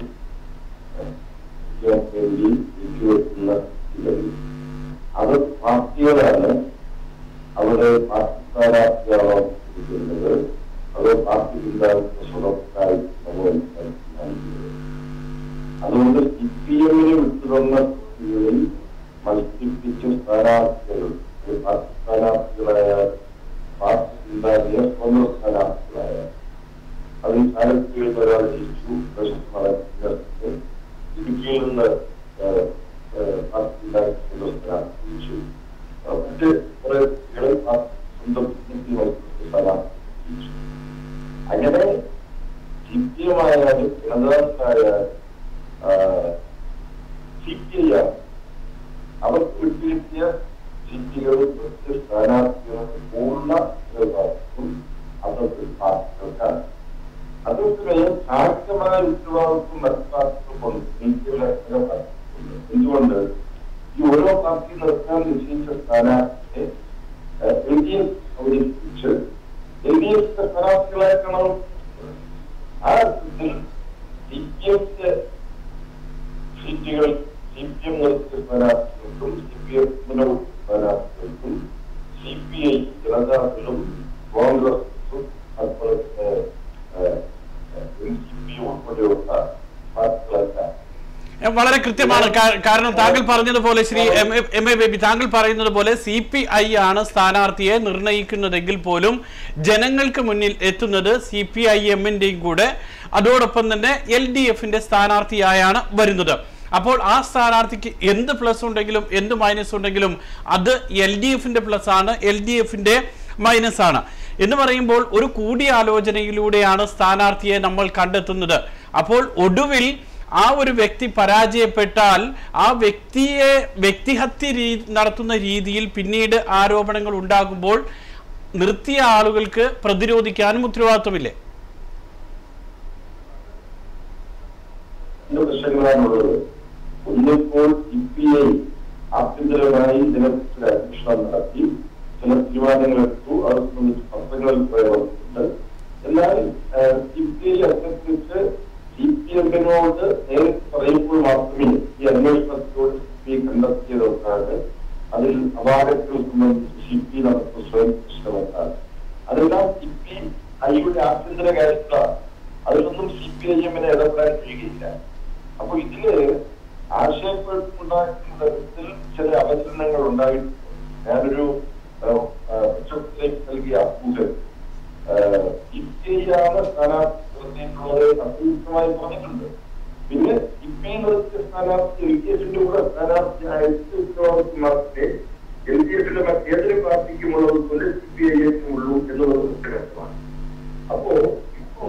വേണ്ടി നീക്കിവെക്കുന്ന ഇടയിൽ അത് പാർട്ടികളാണ് അവിടെ പാർട്ടി സ്ഥാനാർത്ഥിയാണോ ഇരിക്കുന്നത് അതോ പാർട്ടി ഉണ്ടാകുന്ന സ്വതന്ത്രമായി നമ്മൾ തീരുമാനിക്കുന്നത് അതുകൊണ്ട് സി പി എമ്മിനെ വിട്ടുതന്ന കുട്ടികളിൽ മത്സരിപ്പിച്ച സ്ഥാനാർത്ഥികൾ അത് പാർട്ടി സ്ഥാനാർത്ഥികളായ പാർട്ടി ഉണ്ടാകിയ സ്വന്തം സ്ഥാനാർത്ഥികളായ അതിൽ ആലപ്പുഴയിൽ ഒരാൾ ജയിച്ചു പ്രശ്നം നടത്തി ഇടുക്കിയിൽ നിന്ന് ഏഹ്, ഏഹ്, പാർട്ടി ഉണ്ടാക്കിയ സ്വന്തം സ്ഥാനാർത്ഥി ജയിച്ചു ആ, മറ്റ് കുറെ കുട്ടികളെ പാർട്ടി സ്വന്തം ബിസിനസ്സിൽ മത്സരിച്ച സ്ഥാനാർത്ഥി ജയിച്ചു അങ്ങനെ സി പി എം ആയാലും ജനതാദളായാലും സി പി ഐ ആണ് അവർക്ക് വിട്ടുകിട്ടിയ സീറ്റുകളും മറ്റ് സ്ഥാനാർത്ഥികളും പൂർണ്ണ ഉത്തരവാദിത്വം അതൊക്കെ പാർട്ടികൾക്കാണ് അതേസമയം കാര്യമായ ഉത്തരവാദിത്വം മറ്റ് പാർട്ടികൾക്കുണ്ട് നീതിയുള്ള ചില പാർട്ടികളുണ്ട് എന്തുകൊണ്ട് ഈ ഓരോ പാർട്ടി നിർത്താൻ നിശ്ചയിച്ച സ്ഥാനാർത്ഥിയെ എൽ ഡി എഫ് അവതരിപ്പിച്ച് എൽ ഡി എഫിന്റെ സ്ഥാനാർത്ഥികളായിട്ടാണ് ആ അർത്ഥത്തിൽ സി പി എഫിന്റെ സീറ്റുകൾ സി പി എം നിർത്തിയ സ്ഥാനാർത്ഥികൾക്കും സി പി എം മുന്നോട്ട് സ്ഥാനാർത്ഥികൾക്കും സി പി ഐ ജനതാദളും കോൺഗ്രസും അതുപോലെ എൻ സി പി ഉൾപ്പെടെയുള്ള പാർട്ടികളെല്ലാം വളരെ കൃത്യമാണ് കാ- കാരണം താങ്കൾ പറഞ്ഞതുപോലെ Shri M A- M A Baby താങ്കൾ പറയുന്നത് പോലെ സി പി ഐ ആണ് സ്ഥാനാർത്ഥിയെ നിർണയിക്കുന്നതെങ്കിൽ പോലും ജനങ്ങൾക്ക് മുന്നിൽ എത്തുന്നത് സി പി ഐ എമ്മിന്റെയും കൂടെ അതോടൊപ്പം തന്നെ എൽ ഡി എഫിന്റെ സ്ഥാനാർത്ഥിയായാണ് വരുന്നത് അപ്പോൾ ആ സ്ഥാനാർത്ഥിക്ക് എന്ത് പ്ലസ് ഉണ്ടെങ്കിലും എന്ത് മൈനസ് ഉണ്ടെങ്കിലും അത് എൽ ഡി എഫിന്റെ പ്ലസ് ആണ് എൽ ഡി എഫിന്റെ മൈനസ് ആണ് എന്ന് പറയുമ്പോൾ ഒരു കൂടിയാലോചനയിലൂടെയാണ് സ്ഥാനാർത്ഥിയെ നമ്മൾ കണ്ടെത്തുന്നത് അപ്പോൾ ഒടുവിൽ ആ ഒരു വ്യക്തി പരാജയപ്പെട്ടാൽ ആ വ്യക്തിയെ വ്യക്തിഹത്യ രീ നടത്തുന്ന രീതിയിൽ പിന്നീട് ആരോപണങ്ങൾ ഉണ്ടാകുമ്പോൾ നിർത്തിയ ആളുകൾക്ക് പ്രതിരോധിക്കാനും ഉത്തരവാദിത്വമില്ലേ രണ്ട് പ്രശ്നങ്ങളാണുള്ളത് ഒന്നിപ്പോൾ സി പി ഐ ആഭ്യന്തരമായി ഇതിനെക്കുറിച്ച് അന്വേഷണം നടത്തി ചില തീരുമാനങ്ങളെടുത്തു അത് സംബന്ധിച്ച് പത്രങ്ങളിൽ പ്രയോഗമുണ്ട് എന്നാൽ സി പി ഐ അതനുസരിച്ച് സി പി എമ്മിനോട് നേരിട്ട് പറയുമ്പോൾ മാത്രമേ ഈ അന്വേഷണത്തിലൂടെ സി പി ഐ കണ്ടെത്തിയതൊക്കെയാണ് അതിൽ അപാകതകൾ സംബന്ധിച്ച് സി പി ഐ നടത്തുന്ന സ്വയം പ്രശ്നമെന്നാണ് അതെല്ലാം സി പി ഐയുടെ ആഭ്യന്തര കാര്യത്തിലാണ് അതിലൊന്നും സി പി ഐ എമ്മിനെ ഇടപെടാൻ കഴിയുകയില്ല അപ്പൊ ഇതില് ആശയക്കുഴപ്പമുണ്ടാക്കുന്ന തരത്തിൽ ചില അവതരണങ്ങൾ ഉണ്ടായിട്ടുണ്ട് ഞാനൊരു ഉച്ചത്തിലേക്ക് നൽകിയ അപ്പൂജൻ ഇപ്പയാണ് സ്ഥാനാർത്ഥി നിർത്തിയിട്ടുള്ളത് അസംയുക്തമായി പറഞ്ഞിട്ടുണ്ട് പിന്നെ ഇപ്പി നിർത്തിയ സ്ഥാനാർത്ഥി എൽ ഡി എഫിന്റെ കൂടെ സ്ഥാനാർത്ഥിയായിട്ട് ഉത്തരവാദിത്വം മാത്രമേ എൽ ഡി എഫിന്റെ മറ്റേതൊരു പാർട്ടിക്കുമുള്ളത് പോലെ സി പി ഐ ഉള്ളൂ എന്നുള്ളത് വ്യക്തമാണ് അപ്പോ ഇപ്പോ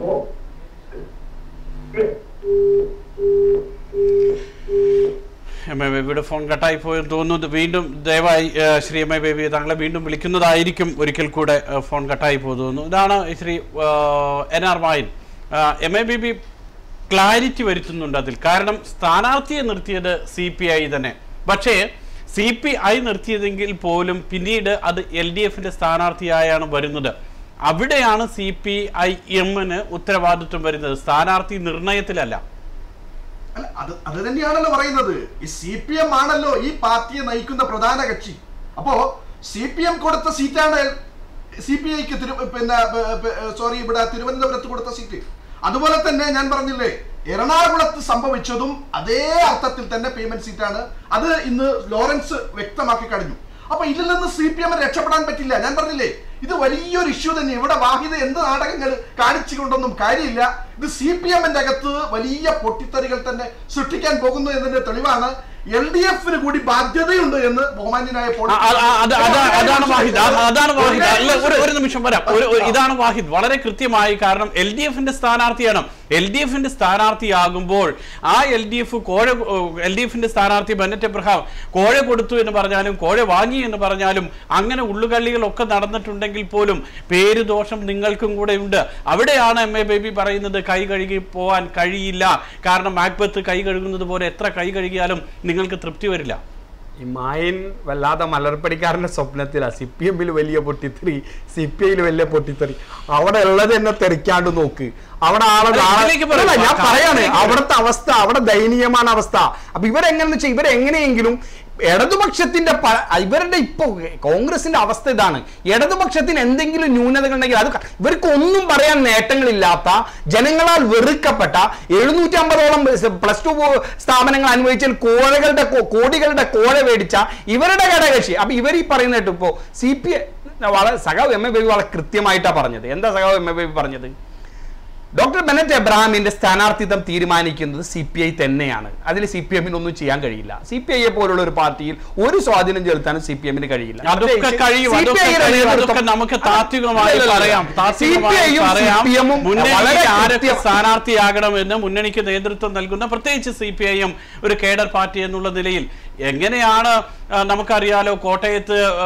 എം എ ബേബിയുടെ ഫോൺ കട്ടായി പോയെന്ന് തോന്നുന്നു വീണ്ടും ദയവായി ഏ, ശ്രീ എം എ ബേബി താങ്കളെ വീണ്ടും വിളിക്കുന്നതായിരിക്കും ഒരിക്കൽ കൂടെ ഏ, ഫോൺ കട്ടായി പോയി തോന്നുന്നു ഇതാണ് ശ്രീ ഏ, എൻ ആർ മായൻ ആ, എം എ ബേബി ക്ലാരിറ്റി വരുത്തുന്നുണ്ട് അതിൽ കാരണം സ്ഥാനാർത്ഥിയെ നിർത്തിയത് സി പി ഐ തന്നെ പക്ഷേ സി പി ഐ നിർത്തിയതെങ്കിൽ പോലും പിന്നീട് അത് എൽ ഡി എഫിന്റെ സ്ഥാനാർത്ഥിയായാണ് വരുന്നത് അവിടെയാണ് സി പി ഐ എമ്മിന് ഉത്തരവാദിത്വം വരുന്നത് സ്ഥാനാർത്ഥി നിർണയത്തിലല്ല അല്ല അത് അത് തന്നെയാണല്ലോ പറയുന്നത് ഈ സി പി എം ആണല്ലോ ഈ പാർട്ടിയെ നയിക്കുന്ന പ്രധാന കക്ഷി അപ്പോ സി പി എം കൊടുത്ത സീറ്റാണ് സി പി ഐക്ക് തിരു പിന്നെ സോറി ഇവിടെ തിരുവനന്തപുരത്ത് കൊടുത്ത സീറ്റ് അതുപോലെ തന്നെ ഞാൻ പറഞ്ഞില്ലേ എറണാകുളത്ത് സംഭവിച്ചതും അതേ അർത്ഥത്തിൽ തന്നെ പേയ്മെന്റ് സീറ്റാണ് അത് ഇന്ന് ലോറൻസ് വ്യക്തമാക്കി കഴിഞ്ഞു അപ്പൊ ഇതിൽ നിന്ന് സി പി എം രക്ഷപ്പെടാൻ പറ്റില്ല ഞാൻ പറഞ്ഞില്ലേ ഇത് വലിയൊരു ഇഷ്യൂ തന്നെ ഇവിടെ വാഹിദ എന്ത് നാടകങ്ങൾ കാണിച്ചുകൊണ്ടൊന്നും കാര്യമില്ല ഇത് സി പി എമ്മിന്റെ അകത്ത് വലിയ പൊട്ടിത്തെറികൾ തന്നെ സൃഷ്ടിക്കാൻ പോകുന്നു എന്നതിന്റെ തെളിവാണ് എൽ ഡി എഫിന് കൂടി ബാധ്യതയുണ്ട് എന്ന് ബഹുമാന്യനായ പോൾ- ആ, ആ, അത് അതാ- അതാണ് വാഹിദ് ആ, അതാണ് വാഹിദ് അല്ല ഒരു ഒരു നിമിഷം വരാം ഒരു ഒരു- ഇതാണ് വാഹിദ് വളരെ കൃത്യമായി കാരണം എൽ ഡി എഫിന്റെ സ്ഥാനാർത്ഥിയാണ് എൽ ഡി എഫിന്റെ സ്ഥാനാർത്ഥിയാകുമ്പോൾ ആ എൽ ഡി എഫ് കോഴ എൽ ഡി എഫിന്റെ സ്ഥാനാർത്ഥി ബെന്നറ്റ് എബ്രഹാം കോഴ കൊടുത്തു എന്ന് പറഞ്ഞാലും കോഴ വാങ്ങി എന്ന് പറഞ്ഞാലും അങ്ങനെ ഉള്ളുകള്ളികളൊക്കെ നടന്നിട്ടുണ്ടെങ്കിൽ പോലും പേര് ദോഷം നിങ്ങൾക്കും കൂടെ ഉണ്ട് അവിടെയാണ് എം എ ബേബി പറയുന്നത് കൈ കഴുകി പോവാൻ കഴിയില്ല കാരണം മാക്ബത്ത് കൈ കഴുകുന്നത് പോലെ എത്ര കൈ കഴുകിയാലും നിങ്ങൾക്ക് തൃപ്തി വരില്ല ഈ മായൻ വല്ലാതെ മലർപ്പടിക്കാരന്റെ സ്വപ്നത്തിലാ സി പി എമ്മിൽ വലിയ പൊട്ടിത്തെറി സി പി ഐയിൽ വലിയ പൊട്ടിത്തെറി അവിടെ ഉള്ളത് തന്നെ തെറിക്കാണ്ട് നോക്ക് അവിടെ ആളെ അല്ല, നാളെ- ഇതിലേക്ക് പറയൂ. അല്ല, ഞാൻ ആ, പറയാണ് കാര്യത്തിലേക്ക് അവിടുത്തെ അവസ്ഥ അവിടെ ദയനീയമാണ് അവസ്ഥ അപ്പൊ ഇവരെങ്ങനെന്ന് വെച്ചാൽ ഇവരെങ്ങനെയെങ്കിലും ഇടതുപക്ഷത്തിന്റെ പ- ഇവരുടെ ഇപ്പൊ കോൺഗ്രസിന്റെ അവസ്ഥ ഇതാണ് ഇടതുപക്ഷത്തിന് എന്തെങ്കിലും ന്യൂനതകൾ ഉണ്ടെങ്കിൽ അത് ക- ഇവർക്ക് ഒന്നും പറയാൻ നേട്ടങ്ങളില്ലാത്ത ജനങ്ങളാൽ വെറുക്കപ്പെട്ട എഴുന്നൂറ്റി അമ്പതോളം പ്ലസ് ടു സ്ഥാപനങ്ങൾ അനുഭവിച്ചാൽ കോഴകളുടെ കോ- കോടികളുടെ കോഴ മേടിച്ച ഇവരുടെ ഘടകകക്ഷി അപ്പൊ ഇവർ ഈ പറയുന്ന കേട്ടോ ഇപ്പോ സി പി വളരെ സഖാവ് എം എ ബേബി വളരെ കൃത്യമായിട്ടാണ് പറഞ്ഞത് എന്താ സഖാവ് എം എ ബേബി പറഞ്ഞത് ഡോക്ടർ ബെനറ്റ് എബ്രഹാമിന്റെ സ്ഥാനാർത്ഥിത്വം തീരുമാനിക്കുന്നത് സി പി ഐ തന്നെയാണ് അതിൽ സി പി എമ്മിന് ഒന്നും ചെയ്യാൻ കഴിയില്ല സി പി ഐയെ പോലുള്ള ഒരു പാർട്ടിയിൽ ഒരു സ്വാധീനം ചെലുത്താനും സി പി എമ്മിന് കഴിയില്ല അതൊക്കെ കഴിയും അതൊക്കെ CPI യുടെ കഴിയും. നേതൃത്വം- അതൊക്കെ നമുക്ക് താത്വികമായി അല്ലല്ലല്ല. പറയാം താത്വികമായി CPI യും പറയാം CPM ഉം വളരെ മുന്നണിക്ക് ആരൊക്കെ കൃത്യം- സ്ഥാനാർത്ഥിയാകണമെന്ന് മുന്നണിക്ക് നേതൃത്വം നൽകുന്ന പ്രത്യേകിച്ച് സി പി ഐ എം ഒരു കേഡർ പാർട്ടി എന്നുള്ള നിലയിൽ എങ്ങനെയാണ് ആ, നമുക്കറിയാലോ കോട്ടയത്ത് ആ,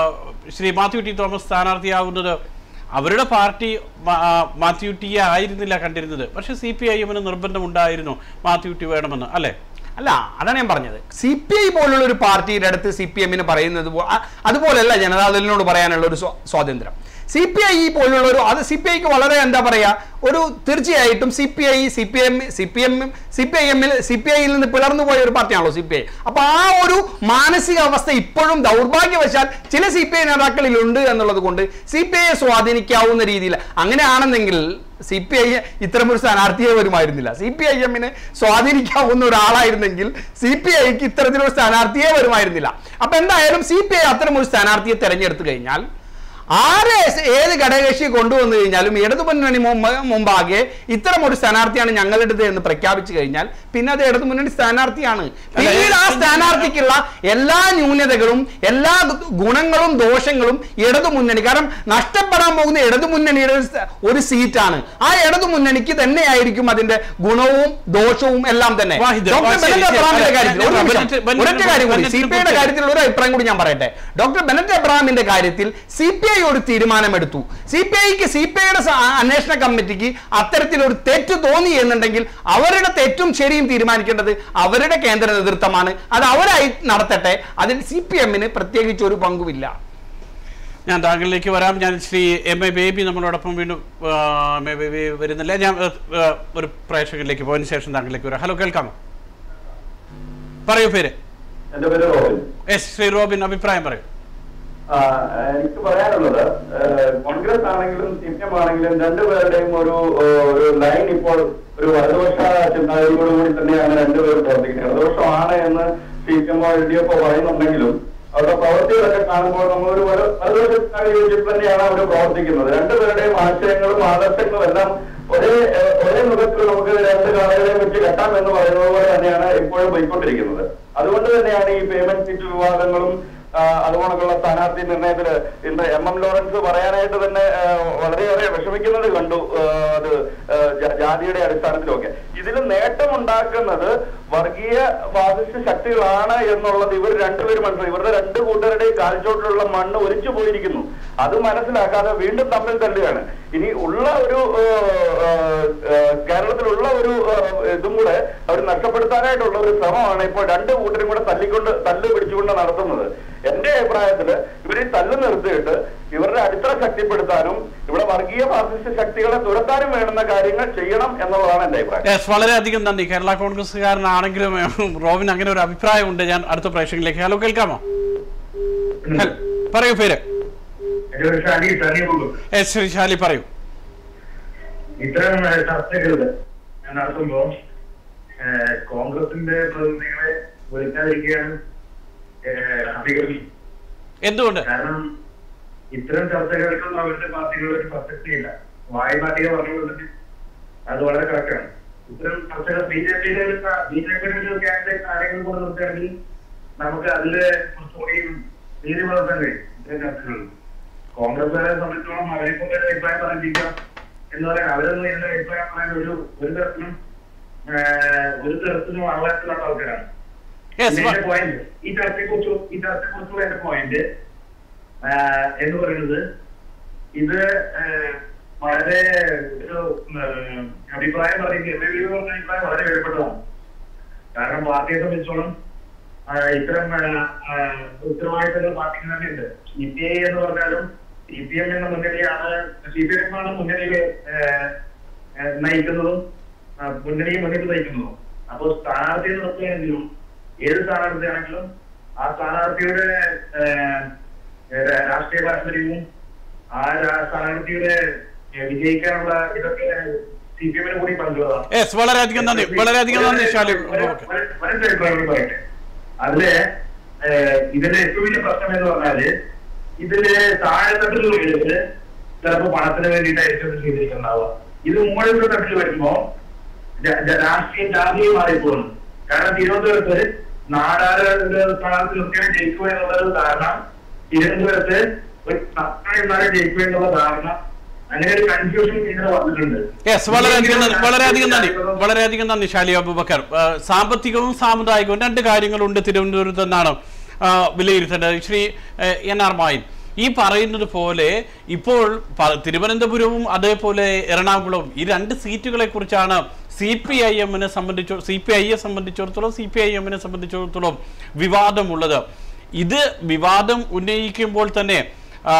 ശ്രീ മാത്യു ടി തോമസ് സ്ഥാനാർത്ഥിയാകുന്നത് അവരുടെ പാർട്ടി മാ- ആ, മാത്യു ടിയെ ആയിരുന്നില്ല കണ്ടിരുന്നത് പക്ഷെ സി പി ഐ എമ്മിന് നിർബന്ധമുണ്ടായിരുന്നു മാത്യു ടി വേണമെന്ന് അല്ലേ അല്ല അതാണ് ഞാൻ പറഞ്ഞത് സി പി ഐ പോലുള്ള ഒരു പാർട്ടിയുടെ അടുത്ത് സി പി എമ്മിന് പറയുന്നത് പോ- അ- അതുപോലെയല്ല ജനതാദളിനോട് പറയാനുള്ള ഒരു സ്വാ- സ്വാതന്ത്ര്യം സി പി ഐ പോലുള്ള ഒരു അത് സി പി ഐക്ക് വളരെ എന്താ പറയാ ഒരു തീർച്ചയായിട്ടും C P I C P M C P M C P I എമ്മിൽ സി പി ഐയിൽ നിന്ന് പിളർന്നു പോയ ഒരു പാർട്ടിയാണല്ലോ സി പി ഐ അപ്പൊ ആ ഒരു മാനസികാവസ്ഥ ഇപ്പോഴും ദൗർഭാഗ്യവശാൽ ചില സി പി ഐ നേതാക്കളിൽ ഉണ്ട് എന്നുള്ളത് കൊണ്ട് സി പി ഐയെ സ്വാധീനിക്കാവുന്ന രീതിയിൽ അങ്ങനെയാണെന്നെങ്കിൽ സി പി ഐ ഇത്തരമൊരു സ്ഥാനാർത്ഥിയെ വരുമായിരുന്നില്ല സി പി ഐ എമ്മിന് സ്വാധീനിക്കാവുന്ന ഒരാളായിരുന്നെങ്കിൽ സി പി ഐക്ക് ഇത്തരത്തിലൊരു സ്ഥാനാർത്ഥിയെ വരുമായിരുന്നില്ല അപ്പൊ എന്തായാലും സി പി ഐ അത്തരമൊരു സ്ഥാനാർത്ഥിയെ തെരഞ്ഞെടുത്തു കഴിഞ്ഞാൽ ആരെ ഏത് ഘടകകക്ഷി കൊണ്ടുവന്നു കഴിഞ്ഞാലും ഇടതു മുന്നണി മുമ്പ് മുമ്പാകെ ഇത്തരം ഒരു സ്ഥാനാർത്ഥിയാണ് ഞങ്ങളുടേത് എന്ന് പ്രഖ്യാപിച്ചു കഴിഞ്ഞാൽ പിന്നെ അത് ഇടതു മുന്നണി സ്ഥാനാർത്ഥിയാണ് പിന്നീട് ആ സ്ഥാനാർത്ഥിക്കുള്ള എല്ലാ ന്യൂനതകളും എല്ലാ ഗു- ഗുണങ്ങളും ദോഷങ്ങളും ഇടതു മുന്നണി കാരണം നഷ്ടപ്പെടാൻ പോകുന്ന ഇടതു മുന്നണിയുടെ ഒരു സ- ഒരു സീറ്റാണ് ആ ഇടതു മുന്നണിക്ക് തന്നെയായിരിക്കും അതിന്റെ ഗുണവും ദോഷവും എല്ലാം തന്നെ വാഹിദ്, ഡോക്ടർ വാ, ശരി, ബെനറ്റ് ശരി. എബ്രഹാമിന്റെ അല്ല, കാര്യത്തിൽ ഒരു ഞാൻ നിമിഷം. ബെനറ്റ്- ബെനറ്റ് ഒരൊറ്റ കാര്യം കൂടി ബെനറ്റ് സി പി ഐയുടെ കാര്യത്തിൽ ഒരു അഭിപ്രായം കൂടി ഞാൻ പറയട്ടെ ഡോക്ടർ ബെനറ്റ് എബ്രഹാമിന്റെ കാര്യത്തിൽ സി പി ഐ ഒരു തീരുമാനമെടുത്തു സി പി ഐക്ക് സി പി ഐയുടെ അന്വേഷണ കമ്മിറ്റിക്ക് അത്തരത്തിലൊരു തെറ്റ് തോന്നി എന്നുണ്ടെങ്കിൽ അവരുടെ തെറ്റും ശരിയും തീരുമാനിക്കേണ്ടത് അവരുടെ കേന്ദ്ര നേതൃത്വമാണ് അത് അവരായി നടത്തട്ടെ അതിൽ സി പി എമ്മിന് പ്രത്യേകിച്ച് ഒരു പങ്കുമില്ല ഞാൻ താങ്കളിലേക്ക് വരാം ഞാൻ ശ്രീ എം എ ബേബി നമ്മളോടൊപ്പം വീണ്ടും ആ, എം എ ബേബി വരുന്നില്ല ഞാൻ ആ, ആ, ഒരു പ്രേക്ഷകരിലേക്ക് പോയതിനു ശേഷം താങ്കളിലേക്ക് വരാം ഹലോ കേൾക്കാമോ പറയൂ പേര് എന്റെ പേര് റോബിൻ എസ് ശ്രീ റോബിൻ അഭിപ്രായം പറയൂ ആ, എനിക്ക് പറയാനുള്ളത് ഏഹ്, കോൺഗ്രസ് ആണെങ്കിലും സി പി എം ആണെങ്കിലും രണ്ടുപേരുടെയും ഒരു ഏഹ്, ഒരു ലൈൻ ഇപ്പോൾ ഒരു വലതുപക്ഷ ചിന്താഗതിയോട് കൂടി തന്നെയാണ് രണ്ടുപേരും പ്രവർത്തിക്കുന്നത് ഇടതുപക്ഷമാണ് എന്ന് സി പി എമ്മോ എൽ ഡി എഫോ പറയുന്നുണ്ടെങ്കിലും അവരുടെ പ്രവൃത്തികളൊക്കെ കാണുമ്പോൾ നമ്മളൊരു വല- വലതുപക്ഷ ചിന്താഗതി വെച്ചിട്ട് തന്നെയാണ് അവർ പ്രവർത്തിക്കുന്നത് രണ്ടുപേരുടെയും ആശയങ്ങളും ആദർശങ്ങളും എല്ലാം ഒരേ ഏഹ്, ഒരേ മുഖത്തിൽ നമുക്ക് രണ്ട് കാലങ്ങളെ വെച്ച് കെട്ടാം എന്ന് പറയുന്നത് പോലെ തന്നെയാണ് ഇപ്പോഴും പോയിക്കൊണ്ടിരിക്കുന്നത് അതുകൊണ്ട് തന്നെയാണ് ഈ പേയ്മെന്റ് സീറ്റ് വിവാദങ്ങളും ആ, അതുകൊണ്ടൊക്കെയുള്ള സ്ഥാനാർത്ഥി നിർണയത്തില് ഇന്ന് എം എം ലോറൻസ് പറയാനായിട്ട് തന്നെ ആ, വളരെയേറെ വിഷമിക്കുന്നത് കണ്ടു ആ, അത് ആ, ജാ- ജാതിയുടെ അടിസ്ഥാനത്തിലൊക്കെ ഇതിൽ നേട്ടമുണ്ടാക്കുന്നത് വർഗീയ ഫാസിസ്റ്റ് ശക്തികളാണ് എന്നുള്ളത് ഇവർ രണ്ടുപേരും മനസ്സിലായി ഇവരുടെ രണ്ട് കൂട്ടരുടെയും കാൽച്ചോട്ടിലുള്ള മണ്ണ് ഒലിച്ചു പോയിരിക്കുന്നു അത് മനസ്സിലാക്കാതെ വീണ്ടും തമ്മിൽ തല്ലുകയാണ് ഇനി ഉള്ള ഒരു ആ, ആ, ആ, കേരളത്തിലുള്ള ഒരു ആ, ഇതും കൂടെ അവർ നഷ്ടപ്പെടുത്താനായിട്ടുള്ള ഒരു ശ്രമമാണ് ഇപ്പോൾ രണ്ട് കൂട്ടരും കൂടെ തല്ലിക്കൊണ്ട് തല്ല് പിടിച്ചുകൊണ്ട് നടത്തുന്നത് എന്റെ അഭിപ്രായത്തില് ഇവർ ഈ തല്ല് നിർത്തിയിട്ട് ഇവരുടെ അടിത്തറ ശക്തിപ്പെടുത്താനും ഇവിടെ വർഗീയ ഫാസിസ്റ്റ് ശക്തികളെ തുരത്താനും വേണ്ടുന്ന കാര്യങ്ങൾ ചെയ്യണം എന്നുള്ളതാണ് എന്റെ അഭിപ്രായം യെസ് വളരെയധികം നന്ദി കേരള കോൺഗ്രസ്സുകാരനാണെങ്കിലും റോബിൻ അങ്ങനെ ഒരു അഭിപ്രായമുണ്ട് ഞാൻ അടുത്ത പ്രേക്ഷകരിലേക്ക് ഹലോ കേൾക്കാമോ ഹൽ- പറയൂ പേര് എന്റെ ഒരു ഷാലി തനിയുള്ളൂ എസ് ശ്രീ ശാലി പറയൂ ഇത്തരം ഏഹ്, ചർച്ചകൾ നടത്തുമ്പോ ഏഹ്, കോൺഗ്രസിന്റെ പ്രതിനിധികളെ വിളിക്കാതിരിക്കുകയാണ് ഏഹ്, അധികൃതർ എന്തുകൊണ്ട് കാരണം ഇത്തരം ചർച്ചകൾക്കൊന്നും അവരുടെ പാർട്ടികളുടെ ഒരു പ്രസക്തിയില്ല വായ്പാട്ടിക പറഞ്ഞുകൊണ്ട് അത് വളരെ കറക്റ്റാണ് ഇത്തരം ചർച്ചകൾ ബി ജെ പിയുടെ ബി ജെ പിയുടെ ഒരു കാൻഡിഡേറ്റ് ആരെങ്കിലും കൊണ്ട് നിർത്തുകയാണെങ്കിൽ നമുക്ക് അതില് കുറച്ചുകൂടി നീതി പുലർത്താൻ കഴിയും ഇത്തരം ചർച്ചകളിൽ കോൺഗ്രസുകാരെ സംബന്ധിച്ചോളം അവരെ കൊണ്ട് ഒരു അഭിപ്രായം പറഞ്ഞിരിക്കാം എന്ന് പറയാൻ അവരൊന്നും ഇതിന്റെ അഭിപ്രായം പറയാൻ ഒരു ഒരു തരത്തിലും ആഹ്, ഒരു തരത്തിലും ആളായിട്ടുള്ള ആൾക്കാരാണ് യെസ് എന്റെ പോയിന്റ് ഈ ചർച്ചയെ കുറിച്ച് ഈ ചർച്ചയെ കുറിച്ചുള്ള എന്റെ പോയിന്റ് എന്ന് പറയുന്നത് ഇത് ആഹ്, വളരെ ഒരു ആഹ്, അഭിപ്രായം പറയുന്നത് എം എൽ പറഞ്ഞ അഭിപ്രായം വളരെ വേണ്ടപ്പെട്ടതാണ് കാരണം പാർട്ടിയെ സംബന്ധിച്ചോളം ആ, ഇത്തരം ആ, ആ, ഉത്തരവാദിത്തങ്ങൾ പാർട്ടിക്ക് തന്നെ ഉണ്ട് സി പി ഐ എന്ന് പറഞ്ഞാലും സി പി എം എന്ന മുന്നണിയാണ് സി പി എം ആണ് മുന്നണിയിൽ നയിക്കുന്നതും ആ, മുന്നണിയെ മുന്നിട്ട് നയിക്കുന്നതും അപ്പൊ സ്ഥാനാർത്ഥിയെ നിർത്തുകയാണെങ്കിലും ഏത് സ്ഥാനാർത്ഥിയാണെങ്കിലും ആ സ്ഥാനാർത്ഥിയുടെ ആ, രാ- രാഷ്ട്രീയ താല്പര്യവും ആ രാ- സ്ഥാനാർത്ഥിയുടെ ഏ, വിജയിക്കാനുള്ള ഇതൊക്കെ സി പി എമ്മിന് കൂടി പങ്കുള്ളതാണ് യെസ് വളരെയധികം നന്ദി വളരെയധികം നന്ദി ശാലു ഓക്കെ പറയട്ടെ അതില് ഏഹ്, ഇതിന്റെ ഏറ്റവും വലിയ പ്രശ്നം എന്ന് പറഞ്ഞാല് ഇതില് താഴെത്തട്ടിലുള്ളവര് ചിലപ്പോ പണത്തിന് വേണ്ടിയിട്ടായിരിക്കും ഇത് ചെയ്തിരിക്കുന്നുണ്ടാവുക ഇത് മുകളിലുള്ള തട്ടിൽ വരുമ്പോ ജ- ജ- രാഷ്ട്രീയം ജാതിയും മാറിപ്പോകുന്നു കാരണം തിരുവനന്തപുരത്ത് നാടാറ് സ്ഥാനാർത്ഥി നിർത്തിയാൽ ജയിക്കുക എന്നുള്ളൊരു ധാരണ തിരുവനന്തപുരത്ത് ഒരു എന്നാലും ജയിക്കുക എന്നുള്ള ധാരണ അങ്ങനെ ഒരു കൺഫ്യൂഷൻ ഇങ്ങനെ വന്നിട്ടുണ്ട് യെസ് വളരെയധികം നന്ദി വളരെയധികം നന്ദി വളരെയധികം നന്ദി ഷാലി അബൂബക്കർ ആ, സാമ്പത്തികവും സാമുദായികവും രണ്ട് കാര്യങ്ങളുണ്ട് തിരുവനന്തപുരത്ത് എന്നാണ് ആ, വിലയിരുത്തേണ്ടത് ശ്രീ ആ, എൻ ആർ മായിൻ ഈ പറയുന്നത് പോലെ ഇപ്പോൾ പ- തിരുവനന്തപുരവും അതേപോലെ എറണാകുളവും ഈ രണ്ട് സീറ്റുകളെ കുറിച്ചാണ് സി പി ഐ എമ്മിനെ സംബന്ധിച്ചോ സി പി ഐയെ സംബന്ധിച്ചിടത്തോളം സി പി ഐ എമ്മിനെ സംബന്ധിച്ചിടത്തോളം വിവാദമുള്ളത് ഇത് വിവാദം ഉന്നയിക്കുമ്പോൾ തന്നെ ആ,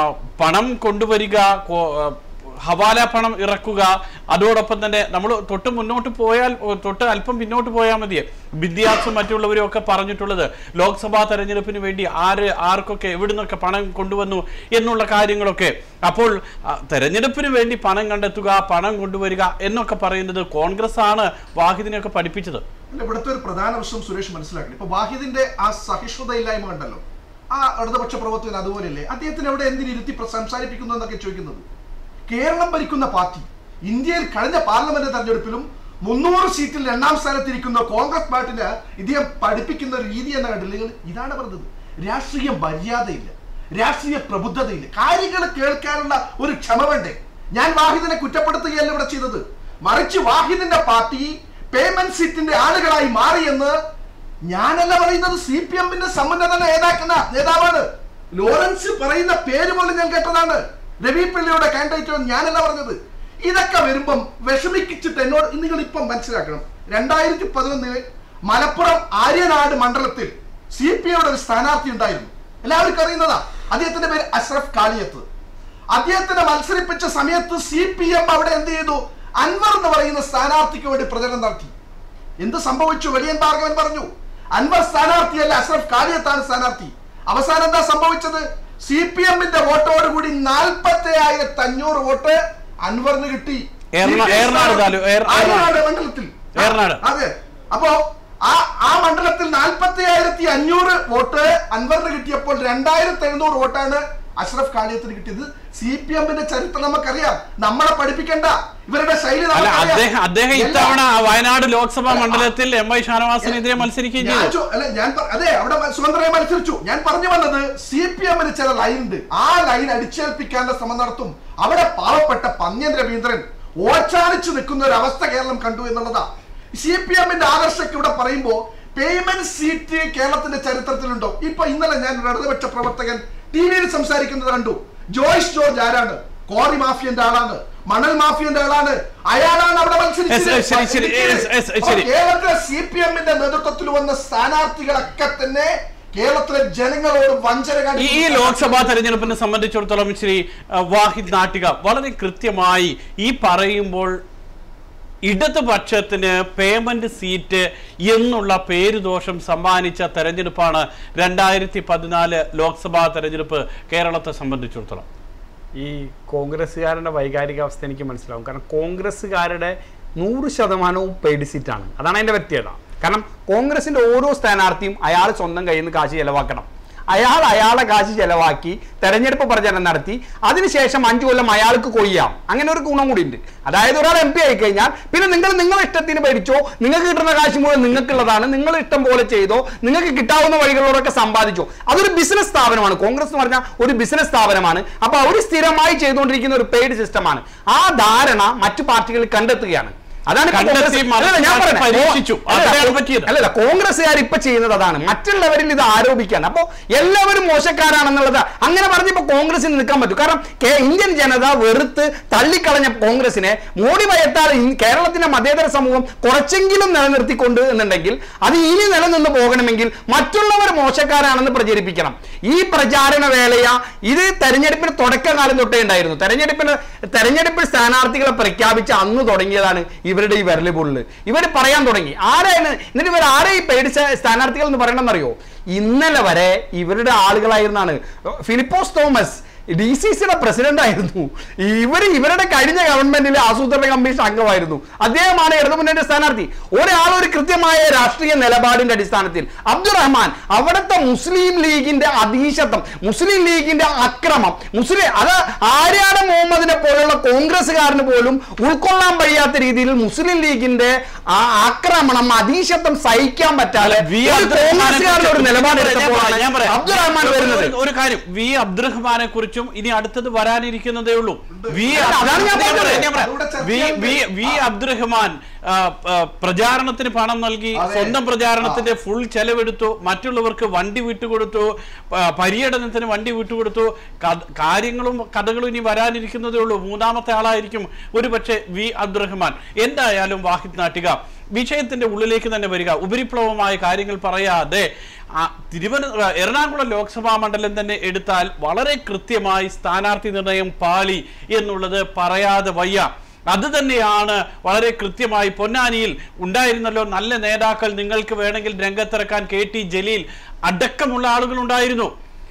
പണം കൊണ്ടുവരിക കോ- ആ, ഹവാല പണം ഇറക്കുക അതോടൊപ്പം തന്നെ നമ്മൾ തൊട്ട് മുന്നോട്ട് പോയാൽ ഓ, തൊട്ട് അല്പം പിന്നോട്ട് പോയാൽ മതി വിദ്യാസും മറ്റുള്ളവരും ഒക്കെ പറഞ്ഞിട്ടുള്ളത് ലോക്സഭാ തെരഞ്ഞെടുപ്പിന് വേണ്ടി ആര് ആർക്കൊക്കെ എവിടുന്നൊക്കെ പണം കൊണ്ടുവന്നു എന്നുള്ള കാര്യങ്ങളൊക്കെ അപ്പോൾ ആ, തെരഞ്ഞെടുപ്പിന് വേണ്ടി പണം കണ്ടെത്തുക പണം കൊണ്ടുവരിക എന്നൊക്കെ പറയുന്നത് കോൺഗ്രസ് ആണ് വാഹിദിനെയൊക്കെ പഠിപ്പിച്ചത് അല്ല ഇവിടുത്തെ ഒരു പ്രധാന പ്രശ്നം സുരേഷ് മനസ്സിലാക്കണം ഇപ്പൊ വാഹിദിന്റെ ആ സഹിഷ്ണുതയില്ലായ്മ കണ്ടല്ലോ ആ ഇടതുപക്ഷ പ്രവർത്തകൻ അതുപോലെയല്ലേ അദ്ദേഹത്തിന് എവിടെ എന്തിനിരുത്തി പ്ര- സംസാരിപ്പിക്കുന്നു എന്നൊക്കെ ചോദിക്കുന്നത് കേരളം ഭരിക്കുന്ന പാർട്ടി ഇന്ത്യയിൽ കഴിഞ്ഞ പാർലമെന്റ് തെരഞ്ഞെടുപ്പിലും മുന്നൂറ് സീറ്റിൽ രണ്ടാം സ്ഥാനത്തിരിക്കുന്ന കോൺഗ്രസ് പാർട്ടിന് ഇദ്ദേഹം പഠിപ്പിക്കുന്ന ഒരു രീതി എന്ന കണ്ടില്ലെങ്കിൽ ഇതാണ് പറഞ്ഞത് രാഷ്ട്രീയ മര്യാദയില്ല രാഷ്ട്രീയ പ്രബുദ്ധതയില്ല കാര്യങ്ങൾ കേൾക്കാനുള്ള ഒരു ക്ഷമ വേണ്ടേ ഞാൻ വാഹിദിനെ കുറ്റപ്പെടുത്തുകയല്ല ഇവിടെ ചെയ്തത് മറിച്ച് വാഹിദിന്റെ പാർട്ടി പേയ്മെന്റ് സീറ്റിന്റെ ആളുകളായി മാറിയെന്ന് ഞാനല്ല പറയുന്നത് സി പി എമ്മിന്റെ സമുന്നത നേതാക്കുന്ന നേതാവാണ് ലോറൻസ് പറയുന്ന പേര് പോലും ഞാൻ കേട്ടതാണ് രവി പിള്ളയുടെ കാൻഡിഡേറ്റ് ഞാനല്ല പറഞ്ഞത് ഇതൊക്കെ വരുമ്പം വിഷമിക്കിച്ചിട്ട് എന്നോട് നിങ്ങൾ ഇപ്പം മനസ്സിലാക്കണം രണ്ടായിരത്തി പതിനൊന്നില് മലപ്പുറം ആര്യനാട് മണ്ഡലത്തിൽ സി പി ഐയുടെ ഒരു സ്ഥാനാർത്ഥി ഉണ്ടായിരുന്നു എല്ലാവർക്കും അറിയുന്നതാ അദ്ദേഹത്തിന്റെ പേര് അഷ്റഫ് കാളിയത്ത് അദ്ദേഹത്തിനെ മത്സരിപ്പിച്ച സമയത്ത് സി പി എം അവിടെ എന്ത് ചെയ്തു അൻവർ എന്ന് പറയുന്ന സ്ഥാനാർത്ഥിക്ക് വേണ്ടി പ്രചരണം നടത്തി എന്ത് സംഭവിച്ചു വെളിയൻ ഭാർഗവൻ പറഞ്ഞു അൻവർ സ്ഥാനാർത്ഥിയല്ല അഷ്റഫ് കാലിയത്താണ് സ്ഥാനാർത്ഥി അവസാനം എന്താ സംഭവിച്ചത് സി പി എമ്മിന്റെ വോട്ടോടുകൂടി നാൽപ്പത്തി ആയിരത്തി അഞ്ഞൂറ് വോട്ട് അൻവറിന് കിട്ടി ഏറനാ- ഏറനാട് താലൂ- ഏർ- ആര്യനാട് മണ്ഡലത്തിൽ ഏറനാട്. അതെ അപ്പോ ആ ആ മണ്ഡലത്തിൽ നാൽപ്പത്തി ആയിരത്തി അഞ്ഞൂറ് വോട്ട് അൻവറിന് കിട്ടിയപ്പോൾ രണ്ടായിരത്തി എഴുന്നൂറ് വോട്ടാണ് അഷ്റഫ് കാളിയത്തിന് കിട്ടിയത് സി പി എമ്മിന്റെ ചരിത്രം നമുക്കറിയാം നമ്മളെ പഠിപ്പിക്കണ്ട ഇവരുടെ ശൈലി അല്ല നമുക്കറിയാം. അദ്ദേഹം അദ്ദേഹം എല്ലാ- ഇത്തവണ വയനാട് ലോക്സഭാ അല്ല, മണ്ഡലത്തിൽ എം ഐ ഷാനവാസിനെതിരെ മത്സരിക്കുകയും ഞാൻ ചെയ്തു ചോ- അല്ല ഞാൻ പ- അതെ അവിടെ മ- സ്വതന്ത്രമായി മത്സരിച്ചു ഞാൻ പറഞ്ഞു വന്നത് സി പി എമ്മിന് ചില ലൈൻ ഉണ്ട് ആ ലൈൻ അടിച്ചേൽപ്പിക്കാനുള്ള ശ്രമം നടത്തും അവിടെ പാവപ്പെട്ട പന്ന്യൻ രവീന്ദ്രൻ ഓച്ചാനിച്ചു നിൽക്കുന്ന ഒരു അവസ്ഥ കേരളം കണ്ടു എന്നുള്ളതാ സി പി എമ്മിന്റെ ആദർശക്ക് ഇവിടെ പറയുമ്പോ പേയ്മെന്റ് സീറ്റ് കേരളത്തിന്റെ ചരിത്രത്തിലുണ്ടോ ഇപ്പൊ ഇന്നലെ ഞാൻ ഒരു ഇടതുപക്ഷ പ്രവർത്തകൻ ടി വിയിൽ സംസാരിക്കുന്നത് കണ്ടു ജോയ്സ് ജോർജ് ആരാണ് കോറി മാഫിയന്റെ ആളാണ് മണൽ മാഫിയന്റെ ആളാണ് അയാളാണ് അവിടെ Yes, yes, ശരി, ശരി, yes, yes, ശരി. കേരളത്തിലെ സി പി എമ്മിന്റെ നേതൃത്വത്തിൽ വന്ന സ്ഥാനാർത്ഥികളൊക്കെ തന്നെ കേരളത്തിലെ ജനങ്ങളോട് വഞ്ചന ഈ കാണിക്കുന്നു. ഈ ലോക്സഭാ തെരഞ്ഞെടുപ്പിനെ സംബന്ധിച്ചിടത്തോളം ശ്രീ ആ, വാഹിദ് നാട്ടിക വളരെ കൃത്യമായി ഈ പറയുമ്പോൾ ഇടതുപക്ഷത്തിന് പേയ്മെന്റ് സീറ്റ് എന്നുള്ള പേരുദോഷം സമ്മാനിച്ച തെരഞ്ഞെടുപ്പാണ് രണ്ടായിരത്തി പതിനാല് ലോക്സഭാ തെരഞ്ഞെടുപ്പ് കേരളത്തെ സംബന്ധിച്ചിടത്തോളം ഈ കോൺഗ്രസ്സുകാരുടെ വൈകാരികാവസ്ഥ എനിക്ക് മനസ്സിലാവും കാരണം കോൺഗ്രസ്സുകാരുടെ നൂറ് ശതമാനവും പെയ്ഡ് സീറ്റാണ് അതാണ് അതിൻ്റെ വ്യക്തിയത കാരണം കോൺഗ്രസിൻ്റെ ഓരോ സ്ഥാനാർത്ഥിയും അയാൾ സ്വന്തം കയ്യിൽ നിന്ന് കാശ് ചെലവാക്കണം അയാൾ അയാളെ കാശ് ചെലവാക്കി തെരഞ്ഞെടുപ്പ് പ്രചരണം നടത്തി അതിനുശേഷം അഞ്ചു കൊല്ലം അയാൾക്ക് കൊയ്യാം അങ്ങനെ ഒരു ഗുണം കൂടി ഉണ്ട് അതായത് ഒരാൾ എം പി ആയി കഴിഞ്ഞാൽ പിന്നെ നിങ്ങൾ നിങ്ങളുടെ ഇഷ്ടത്തിന് ഭരിച്ചോ നിങ്ങൾക്ക് കിട്ടുന്ന കാശ് മുഴുവൻ നിങ്ങൾക്കുള്ളതാണ് നിങ്ങൾ ഇഷ്ടം പോലെ ചെയ്തോ നിങ്ങൾക്ക് കിട്ടാവുന്ന വഴികളിലൂടെയൊക്കെ സമ്പാദിച്ചോ അതൊരു ബിസിനസ് സ്ഥാപനമാണ് കോൺഗ്രസ് എന്ന് പറഞ്ഞാൽ ഒരു ബിസിനസ് സ്ഥാപനമാണ് അപ്പൊ അവർ സ്ഥിരമായി ചെയ്തുകൊണ്ടിരിക്കുന്ന ഒരു പെയ്ഡ് സിസ്റ്റമാണ് ആ ധാരണ മറ്റു പാർട്ടികൾ കണ്ടെത്തുകയാണ് അതാണ് ഇപ്പൊ കണ്ടെത്തി കോൺഗ്രസ്- അല്ലല്ല, ഞാൻ മനസ്സിലാക്കി പറഞ്ഞത്. പരീക്ഷിച്ചു. അല്ലല്ല, അതാണ് പറ്റിയത്. അല്ലല്ല കോൺഗ്രസ്സുകാർ ഇപ്പൊ ചെയ്യുന്നത് അതാണ് മറ്റുള്ളവരിൽ ഇത് ആരോപിക്കാണ് അപ്പോ എല്ലാവരും മോശക്കാരാണെന്നുള്ളത് അങ്ങനെ പറഞ്ഞപ്പോ കോൺഗ്രസിന് നിൽക്കാൻ പറ്റും കാരണം കേ- ഇന്ത്യൻ ജനത വെറുത്ത് തള്ളിക്കളഞ്ഞ കോൺഗ്രസിനെ മോഡി ഭയത്താൽ ഇൻ- കേരളത്തിന്റെ മതേതര സമൂഹം കുറച്ചെങ്കിലും നിലനിർത്തിക്കൊണ്ട് എന്നുണ്ടെങ്കിൽ അത് ഇനി നിലനിന്ന് പോകണമെങ്കിൽ മറ്റുള്ളവർ മോശക്കാരാണെന്ന് പ്രചരിപ്പിക്കണം ഈ പ്രചാരണ വേളയ ഇത് തെരഞ്ഞെടുപ്പിന് തുടക്കകാലം തൊട്ടേ ഉണ്ടായിരുന്നു തെരഞ്ഞെടുപ്പിന് തെരഞ്ഞെടുപ്പിൽ സ്ഥാനാർത്ഥികളെ പ്രഖ്യാപിച്ച അന്ന് തുടങ്ങിയതാണ് ഇവരുടെ ഈ വിരല് പൊള്ള് ഇവർ പറയാൻ തുടങ്ങി ആരാണ് എന്നിട്ട് ഇവർ ആരെ ഈ പെയ്ഡ് സ്ഥാനാർത്ഥികൾ എന്ന് പറയണമെന്നറിയോ ഇന്നലെ വരെ ഇവരുടെ ആളുകളായിരുന്നാണ് ഫിലിപ്പോസ് തോമസ് ഡി സി സിയുടെ പ്രസിഡന്റ് ആയിരുന്നു ഇവർ ഇവരുടെ കഴിഞ്ഞ ഗവൺമെന്റിലെ ആസൂത്രണ കമ്മീഷൻ അംഗമായിരുന്നു അദ്ദേഹമാണ് ഇടതുമുന്നേറ്റ സ്ഥാനാർത്ഥി ഒരാൾ ഒരു കൃത്യമായ രാഷ്ട്രീയ നിലപാടിന്റെ അടിസ്ഥാനത്തിൽ അബ്ദുറഹ്മാൻ അവിടുത്തെ മുസ്ലിം ലീഗിന്റെ അധീശത്വം മുസ്ലിം ലീഗിന്റെ അക്രമം മുസ്ലിം അത് ആര്യാട മുഹമ്മദിനെ പോലുള്ള കോൺഗ്രസ്സുകാരന് പോലും ഉൾക്കൊള്ളാൻ കഴിയാത്ത രീതിയിൽ മുസ്ലിം ലീഗിന്റെ ആ ആക്രമണം അധീശത്വം സഹിക്കാൻ പറ്റാതെ വി ഒരു അബ്ദുറഹ്മാനെ കോൺഗ്രസ്സുകാരുടെ ഒരു കുറിച്ച് നിലപാടെടുത്തപ്പോഴാണ് ഞാൻ പറയാം. അബ്ദുറഹ്മാൻ വരുന്നത് ഒരു- ഒരു കാര്യം വി അബ്ദുറഹ്മാനെ കുറിച്ചും ഇനി അടുത്തത് വരാനിരിക്കുന്നതേ ഉള്ളൂ വി അല്ല, അതാണ് ഞാൻ ഞാൻ പറയാം, ഞാൻ അതിലൂടെ പറയാം. ചർച്ച വി ചെയ്യാൻ വി വി അബ്ദുറഹ്മാൻ ആ, ആ, പ്രചാരണത്തിന് പണം നൽകി അതെ. സ്വന്തം പ്രചാരണത്തിന്റെ ഫുൾ ചെലവെടുത്തു മറ്റുള്ളവർക്ക് വണ്ടി വിട്ടുകൊടുത്തു പ- പര്യടനത്തിന് വണ്ടി വിട്ടുകൊടുത്തു കഥ- കാര്യങ്ങളും കഥകളും ഇനി വരാനിരിക്കുന്നതേ ഉള്ളൂ മൂന്നാമത്തെ ആളായിരിക്കും ഒരു പക്ഷേ വി അബ്ദുറഹ്മാൻ എന്തായാലും വാഹിദ് നാട്ടിക വിഷയത്തിന്റെ ഉള്ളിലേക്ക് തന്നെ വരിക ഉപരിപ്ലവമായ കാര്യങ്ങൾ പറയാതെ ആ തിരുവനന്തപുരം എറണാകുളം ലോക്സഭാ മണ്ഡലം തന്നെ എടുത്താൽ വളരെ കൃത്യമായി സ്ഥാനാർത്ഥി നിർണയം പാളി എന്നുള്ളത് പറയാതെ വയ്യ അത് തന്നെയാണ് വളരെ കൃത്യമായി പൊന്നാനിയിൽ ഉണ്ടായിരുന്നല്ലോ നല്ല നേതാക്കൾ നിങ്ങൾക്ക് വേണമെങ്കിൽ രംഗത്തിറക്കാൻ കെ ടി ജലീൽ അടക്കമുള്ള ആളുകൾ ഉണ്ടായിരുന്നു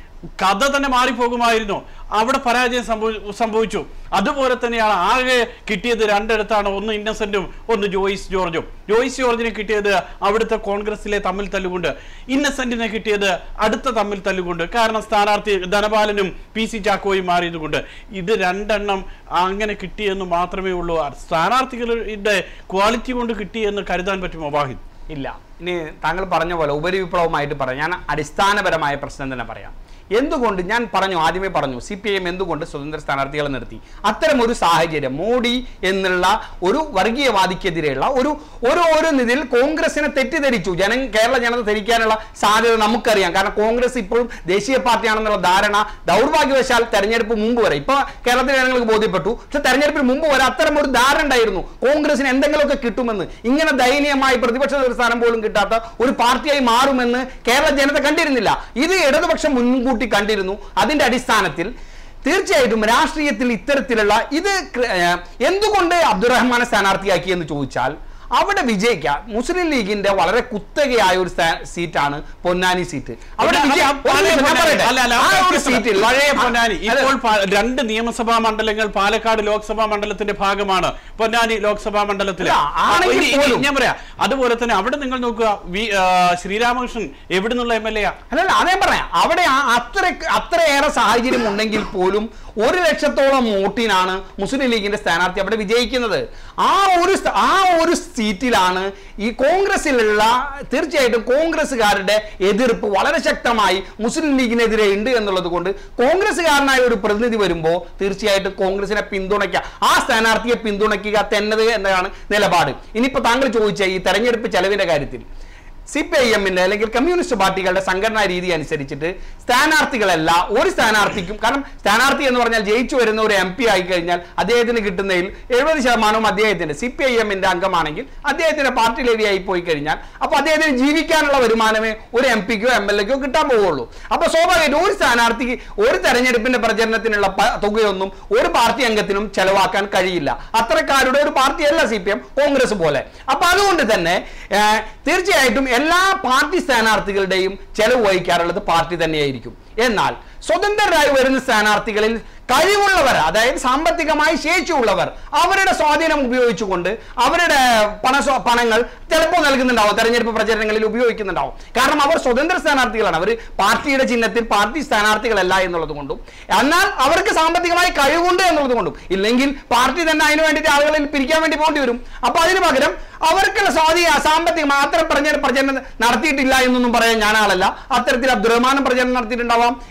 കഥ തന്നെ മാറിപ്പോകുമായിരുന്നു അവിടെ പരാജയം സംഭവി സംഭവിച്ചു അതുപോലെ തന്നെയാണ് ആകെ കിട്ടിയത് രണ്ടിടത്താണ് ഒന്ന് ഇന്നസെന്റും ഒന്ന് ജോയിസ് ജോർജും ജോയിസ് ജോർജിനെ കിട്ടിയത് അവിടുത്തെ കോൺഗ്രസിലെ തമ്മിൽ തല്ലുകൊണ്ട് ഇന്നസെന്റിനെ കിട്ടിയത് അടുത്ത തമ്മിൽ തല്ലുകൊണ്ട് കാരണം സ്ഥാനാർത്ഥി ധനപാലനും പി സി ചാക്കോയും മാറിയതുകൊണ്ട് ഇത് രണ്ടെണ്ണം അങ്ങനെ കിട്ടിയെന്ന് മാത്രമേ ഉള്ളൂ സ്ഥാനാർത്ഥികളുടെ ക്വാളിറ്റി കൊണ്ട് കിട്ടിയെന്ന് കരുതാൻ പറ്റുമോ വാഹിദ് ഇല്ല ഇനി താങ്കൾ പറഞ്ഞ പോലെ ഉപരിവിപ്ലവമായിട്ട് പറയാം ഞാൻ അടിസ്ഥാനപരമായ പ്രശ്നം തന്നെ പറയാം എന്തുകൊണ്ട് ഞാൻ പറഞ്ഞു ആദ്യമേ പറഞ്ഞു സി പി എം എന്തുകൊണ്ട് സ്വതന്ത്ര സ്ഥാനാർത്ഥികളെ നിർത്തി അത്തരം ഒരു സാഹചര്യം മോഡി എന്നുള്ള ഒരു വർഗീയവാദിക്കെതിരെയുള്ള ഒരു ഒരു ഒരു ഇതിൽ കോൺഗ്രസിനെ തെറ്റിദ്ധരിച്ചു ജനം കേരള ജനത ധരിക്കാനുള്ള സാധ്യത നമുക്കറിയാം കാരണം കോൺഗ്രസ് ഇപ്പോഴും ദേശീയ പാർട്ടിയാണെന്നുള്ള ധാരണ ദൗർഭാഗ്യവശാൽ തെരഞ്ഞെടുപ്പ് മുമ്പ് വരെ ഇപ്പൊ കേരളത്തിലെ ജനങ്ങൾക്ക് ബോധ്യപ്പെട്ടു പക്ഷെ തെരഞ്ഞെടുപ്പിന് മുമ്പ് വരെ അത്തരം ഒരു ധാരണ ഉണ്ടായിരുന്നു കോൺഗ്രസിന് എന്തെങ്കിലുമൊക്കെ കിട്ടുമെന്ന് ഇങ്ങനെ ദയനീയമായി പ്രതിപക്ഷ ഒരു സ്ഥാനം പോലും കിട്ടാത്ത ഒരു പാർട്ടിയായി മാറുമെന്ന് കേരള ജനത കണ്ടിരുന്നില്ല ഇത് ഇടതുപക്ഷം മുൻകൂട്ടി കണ്ടിരുന്നു അതിന്റെ അടിസ്ഥാനത്തിൽ തീർച്ചയായിട്ടും രാഷ്ട്രീയത്തിൽ ഇത്തരത്തിലുള്ള ഇത് ക്ര- ഏർ എന്തുകൊണ്ട് അബ്ദുറഹ്മാനെ സ്ഥാനാർത്ഥിയാക്കി എന്ന് ചോദിച്ചാൽ അവിടെ വിജയിക്കാൻ മുസ്ലിം ലീഗിന്റെ വളരെ കുത്തകയായ ഒരു സ്ഥാ- സീറ്റാണ് പൊന്നാനി സീറ്റ് അവിടെ അല്ല, വിജയ- അല്ല, ഒരു പഴയ നിമിഷം ഞാൻ പൊന്നാനി. പറയട്ടെ. അല്ല, അല്ല, ആ ഒരു വ്യത്യസ്തത. സീറ്റിൽ പഴയ പൊന്നാനി അല്ല, ഇപ്പോൾ പ- രണ്ട് നിയമസഭാ മണ്ഡലങ്ങൾ പാലക്കാട് ലോക്സഭാ മണ്ഡലത്തിന്റെ ഭാഗമാണ് പൊന്നാനി ലോക്സഭാ മണ്ഡലത്തില് അല്ല, ആണെങ്കിൽ ഇനി- ഇനി പോലും. ഞാൻ പറയാം അതുപോലെ തന്നെ അവിടെ നിങ്ങൾ നോക്കുക വി ആ, ശ്രീരാമകൃഷ്ണൻ എവിടെ നിന്നുള്ള എം എൽ എ അല്ലല്ല അതേ പറയാം അവിടെ ആ അത്ര അത്രയേറെ സാഹചര്യം ഉണ്ടെങ്കിൽ പോലും ഒരു ലക്ഷത്തോളം വോട്ടിനാണ് മുസ്ലിം ലീഗിന്റെ സ്ഥാനാർത്ഥി അവിടെ വിജയിക്കുന്നത് ആ ഒരു സ്ഥ- ആ ഒരു സീറ്റിലാണ് ഈ കോൺഗ്രസിലുള്ള തീർച്ചയായിട്ടും കോൺഗ്രസ്സുകാരുടെ എതിർപ്പ് വളരെ ശക്തമായി മുസ്ലിം ലീഗിനെതിരെ ഉണ്ട് എന്നുള്ളത് കൊണ്ട് കോൺഗ്രസ്സുകാരനായ ഒരു പ്രതിനിധി വരുമ്പോൾ തീർച്ചയായിട്ടും കോൺഗ്രസിനെ പിന്തുണയ്ക്കുക ആ സ്ഥാനാർത്ഥിയെ പിന്തുണയ്ക്കുക തന്നത് എന്നതാണ് നിലപാട് ഇനിയിപ്പോ താങ്കൾ ചോദിച്ച ഈ തെരഞ്ഞെടുപ്പ് ചെലവിന്റെ കാര്യത്തിൽ സി പി ഐ എമ്മിന്റെ അല്ലെങ്കിൽ കമ്മ്യൂണിസ്റ്റ് പാർട്ടികളുടെ സംഘടനാ രീതി അനുസരിച്ചിട്ട് സ്ഥാനാർത്ഥികളല്ല ഒരു സ്ഥാനാർത്ഥിക്കും കാരണം സ്ഥാനാർത്ഥി എന്ന് പറഞ്ഞാൽ ജയിച്ചു വരുന്ന ഒരു എം പി ആയി കഴിഞ്ഞാൽ അദ്ദേഹത്തിന് കിട്ടുന്നതിൽ എഴുപത് ശതമാനവും അദ്ദേഹത്തിന്റെ സി പി ഐ എമ്മിന്റെ അംഗമാണെങ്കിൽ അദ്ദേഹത്തിന്റെ പാർട്ടി ലേവിയായി പോയി കഴിഞ്ഞാൽ അപ്പൊ അദ്ദേഹത്തിന് ജീവിക്കാനുള്ള വരുമാനമേ ഒരു എം പിക്കോ എം എൽ എക്കോ കിട്ടാൻ പോവുള്ളൂ അപ്പൊ സ്വാഭാവികമായിട്ടും ഒരു സ്ഥാനാർത്ഥിക്ക് ഒരു തെരഞ്ഞെടുപ്പിന്റെ പ്രചരണത്തിനുള്ള പ- തുകയൊന്നും ഒരു പാർട്ടി അംഗത്തിനും ചെലവാക്കാൻ കഴിയില്ല അത്തരക്കാരുടെ ഒരു പാർട്ടിയല്ല സി പി എം കോൺഗ്രസ് പോലെ അപ്പൊ അതുകൊണ്ട് തന്നെ ഏർ, തീർച്ചയായിട്ടും എല്ലാ പാർട്ടി സ്ഥാനാർത്ഥികളുടെയും ചെലവ് വഹിക്കാറുള്ളത് പാർട്ടി തന്നെയായിരിക്കും എന്നാൽ സ്വതന്ത്രരായി വരുന്ന സ്ഥാനാർത്ഥികളിൽ കഴിവുള്ളവർ അതായത് സാമ്പത്തികമായി ശേഷിയുള്ളവർ അവരുടെ സ്വാധീനം ഉപയോഗിച്ചുകൊണ്ട് അവരുടെ പണ സ്വ- പണങ്ങൾ ചിലപ്പോൾ നൽകുന്നുണ്ടാവും തെരഞ്ഞെടുപ്പ് പ്രചരണങ്ങളിൽ ഉപയോഗിക്കുന്നുണ്ടാവും കാരണം അവർ സ്വതന്ത്ര സ്ഥാനാർത്ഥികളാണ് അവർ പാർട്ടിയുടെ ചിഹ്നത്തിൽ പാർട്ടി സ്ഥാനാർത്ഥികളല്ല എന്നുള്ളത് കൊണ്ടും എന്നാൽ അവർക്ക് സാമ്പത്തികമായി കഴിവുണ്ട് എന്നുള്ളത് കൊണ്ടും ഇല്ലെങ്കിൽ പാർട്ടി തന്നെ അതിനു വേണ്ടിയിട്ട് ആളുകളിൽ പിരിക്കാൻ വേണ്ടി പോകേണ്ടി വരും അപ്പൊ അതിന് പകരം അവർക്കുള്ള സ്വാധീന സാമ്പത്തികം മാത്രം പ്രചരണ പ്രചരണം നടത്തിയിട്ടില്ല എന്നൊന്നും പറയാൻ ഞാൻ ആളല്ല അത്തരത്തിൽ അബ്ദുറഹ്മാനും പ്രചരണം നടത്തിയിട്ടുണ്ടാവാം ക്രിസ്റ്റീഫർ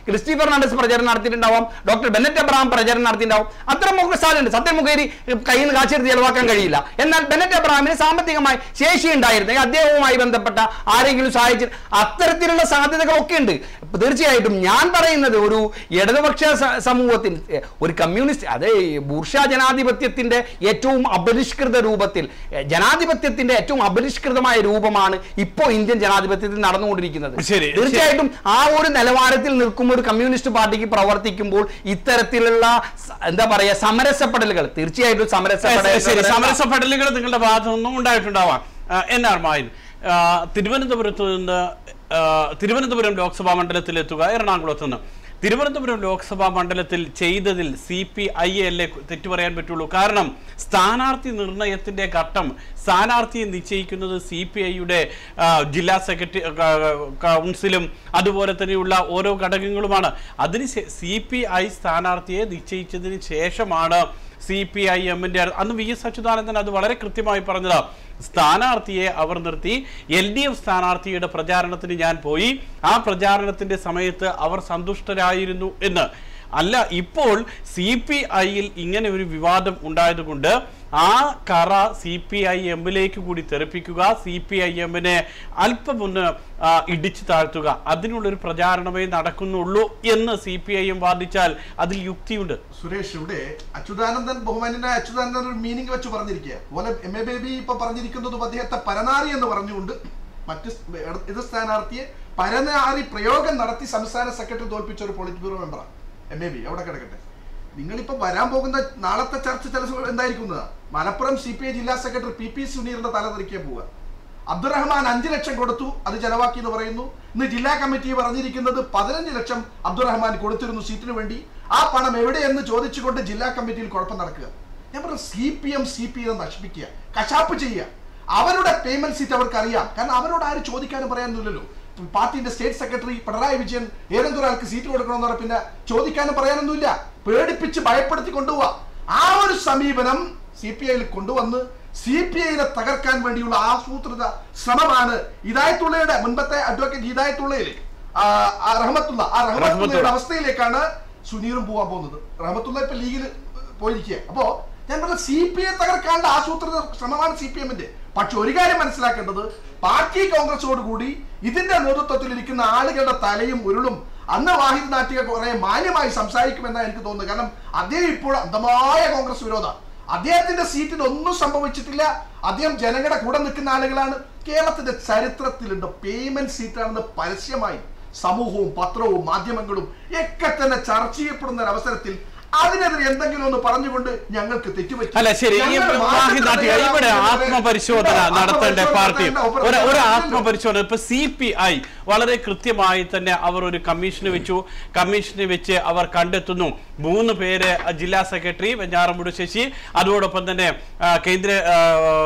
ഫെർണാണ്ടസ് പ്രചരണം നടത്തിയിട്ടുണ്ടാവാം ഡോക്ടർ ബെന്നറ്റ് എബ്രഹാം പ്രചരണം നടത്തിയിട്ടുണ്ടാവും അത്തരം ഒക്കെ സാധ്യതയുണ്ട് സത്യം മുഖേരി കയ്യിൽ നിന്ന് കാശെടുത്ത് ചെലവാക്കാൻ കഴിയില്ല എന്നാൽ ബെന്നറ്റ് എബ്രഹാമിന് സാമ്പത്തികമായി ശേഷി ഉണ്ടായിരുന്നെങ്കിൽ അദ്ദേഹവുമായി ബന്ധപ്പെട്ട ആരെങ്കിലും സഹായിച്ചു അത്തരത്തിലുള്ള സാധ്യതകളൊക്കെ ഉണ്ട് ഇപ്പൊ തീർച്ചയായിട്ടും ഞാൻ പറയുന്നത് ഒരു ഇടതുപക്ഷ സ- സമൂഹത്തിൽ എ, ഒരു കമ്മ്യൂണിസ്റ്റ് അതെ ബൂർഷ ജനാധിപത്യത്തിന്റെ ഏറ്റവും അപരിഷ്കൃത രൂപത്തിൽ എ, ജനാധിപത്യത്തിന്റെ ഏറ്റവും അപരിഷ്കൃതമായ രൂപമാണ് ഇപ്പോൾ ഇന്ത്യൻ ജനാധിപത്യത്തിൽ നടന്നുകൊണ്ടിരിക്കുന്നത് ശരി, തീർച്ചയായിട്ടും ആ ഒരു നിലവാരത്തിൽ നിൽക്കുമ്പോൾ ഒരു കമ്മ്യൂണിസ്റ്റ് പാർട്ടിക്ക് പ്രവർത്തിക്കുമ്പോൾ ഇത്തരത്തിലുള്ള സ- എന്താ പറയാ സമരസപ്പെടലുകൾ തീർച്ചയായിട്ടും ശരി സമരസപ്പെടൽ സമരസപ്പെടലുകൾ നിങ്ങളുടെ ഭാഗത്തു നിന്നും ഉണ്ടായിട്ടുണ്ടാവാം ആ, എൻ ആർ മായൻ ആ, തിരുവനന്തപുരത്ത് നിന്ന് ആ, തിരുവനന്തപുരം ലോക്സഭാ മണ്ഡലത്തിലെത്തുക എറണാകുളത്ത് നിന്ന് തിരുവനന്തപുരം ലോക്സഭാ മണ്ഡലത്തിൽ ചെയ്തതിൽ സി പി ഐ അല്ലേ തെറ്റു പറയാൻ പറ്റുള്ളൂ കാരണം സ്ഥാനാർത്ഥി നിർണയത്തിന്റെ ഘട്ടം സ്ഥാനാർത്ഥിയെ നിശ്ചയിക്കുന്നത് സി പി ഐയുടെ ജില്ലാ സെക്രട്ടറി കൗൺസിലും അതുപോലെ തന്നെയുള്ള ഓരോ ഘടകങ്ങളുമാണ് അതിന് സി പി ഐ സ്ഥാനാർത്ഥിയെ നിശ്ചയിച്ചതിന് ശേഷമാണ് സി പി ഐ എമ്മിന്റെ അന്ന് വി എസ് അച്യുതാനന്ദൻ അത് വളരെ കൃത്യമായി പറഞ്ഞത് സ്ഥാനാർത്ഥിയെ അവർ നിർത്തി എൽ ഡി എഫ് സ്ഥാനാർത്ഥിയുടെ പ്രചാരണത്തിന് ഞാൻ പോയി ആ പ്രചാരണത്തിന്റെ സമയത്ത് അവർ സന്തുഷ്ടരായിരുന്നു എന്ന് അല്ല ഇപ്പോൾ സി പി ഐയിൽ ഇങ്ങനെ ഒരു വിവാദം ഉണ്ടായതുകൊണ്ട് ആ കറ സി പി ഐ എമ്മിലേക്ക് കൂടി തെറിപ്പിക്കുക സി പി ഐ എമ്മിനെ അല്പം ഒന്ന് ആ, ഇടിച്ചു താഴ്ത്തുക അതിനുള്ളൊരു പ്രചാരണമേ നടക്കുന്നുള്ളൂ എന്ന് സി പി ഐ എം വാദിച്ചാൽ അതിൽ യുക്തിയുണ്ട് സുരേഷ് ഇവിടെ അച്യുതാനന്ദൻ ബഹുമാനായ അച്യുതാനന്ദൻ ഒരു മീനിങ് വെച്ച് പറഞ്ഞിരിക്കുക പോലെ എം എ ബേബി ഇപ്പൊ പറഞ്ഞിരിക്കുന്നതും അദ്ദേഹത്തെ പരനാറി എന്ന് പറഞ്ഞുകൊണ്ട് മറ്റ് സ് ഇത് സ്ഥാനാർത്ഥിയെ പരനാറി പ്രയോഗം നടത്തി സംസ്ഥാന സെക്രട്ടറി തോൽപ്പിച്ച ഒരു പോളിറ്റ് ബ്യൂറോ മെമ്പറാണ് എം എ ബി അവിടെ കിടക്കട്ടെ നിങ്ങളിപ്പോ വരാൻ പോകുന്ന നാളത്തെ ചർച്ച ചില സമയം എന്തായിരിക്കുന്നതാ മലപ്പുറം സി പി ഐ ജില്ലാ സെക്രട്ടറി പി പി സുനീറിന്റെ തല തെറിക്കാൻ പോവുക അബ്ദുറഹ്മാൻ അഞ്ചു ലക്ഷം കൊടുത്തു അത് ചെലവാക്കി എന്ന് പറയുന്നു ഇന്ന് ജില്ലാ കമ്മിറ്റി പറഞ്ഞിരിക്കുന്നത് പതിനഞ്ച് ലക്ഷം അബ്ദുറഹ്മാൻ കൊടുത്തിരുന്നു സീറ്റിന് വേണ്ടി ആ പണം എവിടെയെന്ന് ചോദിച്ചുകൊണ്ട് ജില്ലാ കമ്മിറ്റിയിൽ കുഴപ്പം നടക്കുക ഞാൻ പറഞ്ഞു C P M C P M നശിപ്പിക്കുക കശാപ്പ് ചെയ്യുക അവരുടെ പേയ്മെന്റ് സീറ്റ് അവർക്ക് അറിയാം കാരണം അവരോട് ആരും ചോദിക്കാനും പറയാനൊന്നുമില്ലല്ലോ പാർട്ടിന്റെ സ്റ്റേറ്റ് സെക്രട്ടറി പിണറായി വിജയൻ ഏതെങ്കിലും ഒരാൾക്ക് സീറ്റ് കൊടുക്കണമെന്ന് പറഞ്ഞാൽ പിന്നെ ചോദിക്കാനും പറയാനൊന്നുമില്ല പേടിപ്പിച്ച് ഭയപ്പെടുത്തി കൊണ്ടുപോവാ ആ ഒരു സമീപനം സി പി ഐയിൽ കൊണ്ടുവന്ന് സി പി ഐനെ തകർക്കാൻ വേണ്ടിയുള്ള ആസൂത്രിത ശ്രമമാണ് ഹിദായത്തുള്ളയുടെ മുൻപത്തെ അഡ്വക്കേറ്റ് ഹിദായത്തുള്ളയിലെ ആ, ആ റഹ്മത്തുള്ള ആ റഹ്മത്തുള്ളയുടെ അവസ്ഥയിലേക്കാണ് സുനീറും പോകാൻ പോകുന്നത് റഹ്മത്തുള്ള ഇപ്പൊ ലീഗിൽ പോയിരിക്കുക അപ്പോ ഞാൻ പറഞ്ഞ സി പി ഐ തകർക്കാനുള്ള ആസൂത്രിത ശ്രമമാണ് സി പി എമ്മിന്റെ പക്ഷെ ഒരു കാര്യം മനസ്സിലാക്കേണ്ടത് പാർട്ടി കോൺഗ്രസോട് കൂടി ഇതിന്റെ നേതൃത്വത്തിൽ ഇരിക്കുന്ന ആളുകളുടെ തലയും ഉരുളും അന്ന് വാഹിദ് നാട്ടിക കുറെ മാന്യമായി സംസാരിക്കുമെന്നാണ് എനിക്ക് തോന്നുന്നത് കാരണം അദ്ദേഹം ഇപ്പോൾ അന്ധമായ കോൺഗ്രസ് വിരോധ അദ്ദേഹത്തിന്റെ സീറ്റിന് ഒന്നും സംഭവിച്ചിട്ടില്ല അദ്ദേഹം ജനങ്ങളുടെ കൂടെ നിൽക്കുന്ന ആളുകളാണ് കേരളത്തിന്റെ ചരിത്രത്തിലുണ്ട് പേയ്മെന്റ് സീറ്റാണെന്ന് പരസ്യമായി സമൂഹവും പത്രവും മാധ്യമങ്ങളും ഒക്കെ തന്നെ ചർച്ച ചെയ്യപ്പെടുന്ന ഒരു അവസരത്തിൽ അതിനെതിരെ എന്തെങ്കിലും ഒന്ന് പറഞ്ഞുകൊണ്ട് ഞങ്ങൾക്ക് തെറ്റുപറ്റി അല്ല ശരി ഈ ഞങ്ങൾ വാഹി മാറ്റം നാട്ടിക ഇവിടെ തയ്യാറാണ് ആത്മപരിശോധന ആത്മപരിശോധന നടത്തേണ്ട പാർട്ടി നടത്തേണ്ട ഒരു ഒരു ഒരു ആത്മപരിശോധന ഇപ്പൊ സി പി ഐ വളരെ കൃത്യമായി തന്നെ അവർ ഒരു കമ്മീഷന് വെച്ചു കമ്മീഷന് വെച്ച് അവർ കണ്ടെത്തുന്നു മൂന്ന് പേര് ജില്ലാ സെക്രട്ടറി വെഞ്ഞാറമ്പൂട് ശശി അതോടൊപ്പം തന്നെ ആ, കേന്ദ്ര ആ,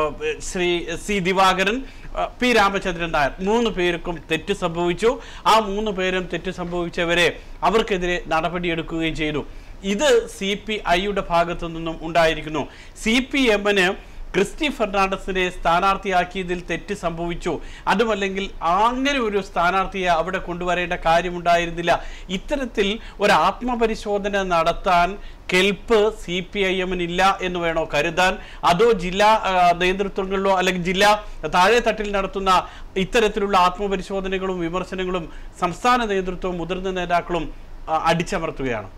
ശ്രീ സി ദിവാകരൻ ആ, പി രാമചന്ദ്രൻ നായർ മൂന്ന് പേർക്കും തെറ്റ് സംഭവിച്ചു ആ മൂന്ന് പേരും തെറ്റ് സംഭവിച്ചവരെ അവർക്കെതിരെ നടപടിയെടുക്കുകയും ചെയ്തു ഇത് സി പി ഐയുടെ ഭാഗത്തു നിന്നും ഉണ്ടായിരിക്കുന്നു സി പി എമ്മിന് ക്രിസ്റ്റി ഫെർണാണ്ടസിനെ സ്ഥാനാർത്ഥിയാക്കിയതിൽ തെറ്റ് സംഭവിച്ചു അതുമല്ലെങ്കിൽ അങ്ങനെ ഒരു സ്ഥാനാർത്ഥിയെ അവിടെ കൊണ്ടുവരേണ്ട കാര്യമുണ്ടായിരുന്നില്ല ഇത്തരത്തിൽ ഒരു ആത്മപരിശോധന നടത്താൻ കെൽപ്പ് സി പി ഐ എമ്മിനില്ല എന്ന് വേണോ കരുതാൻ അതോ ജില്ലാ ആ, നേതൃത്വങ്ങളിലോ അല്ലെങ്കിൽ ജില്ലാ താഴെ തട്ടിൽ നടത്തുന്ന ഇത്തരത്തിലുള്ള ആത്മപരിശോധനകളും വിമർശനങ്ങളും സംസ്ഥാന നേതൃത്വവും മുതിർന്ന നേതാക്കളും ആ, അടിച്ചമർത്തുകയാണ്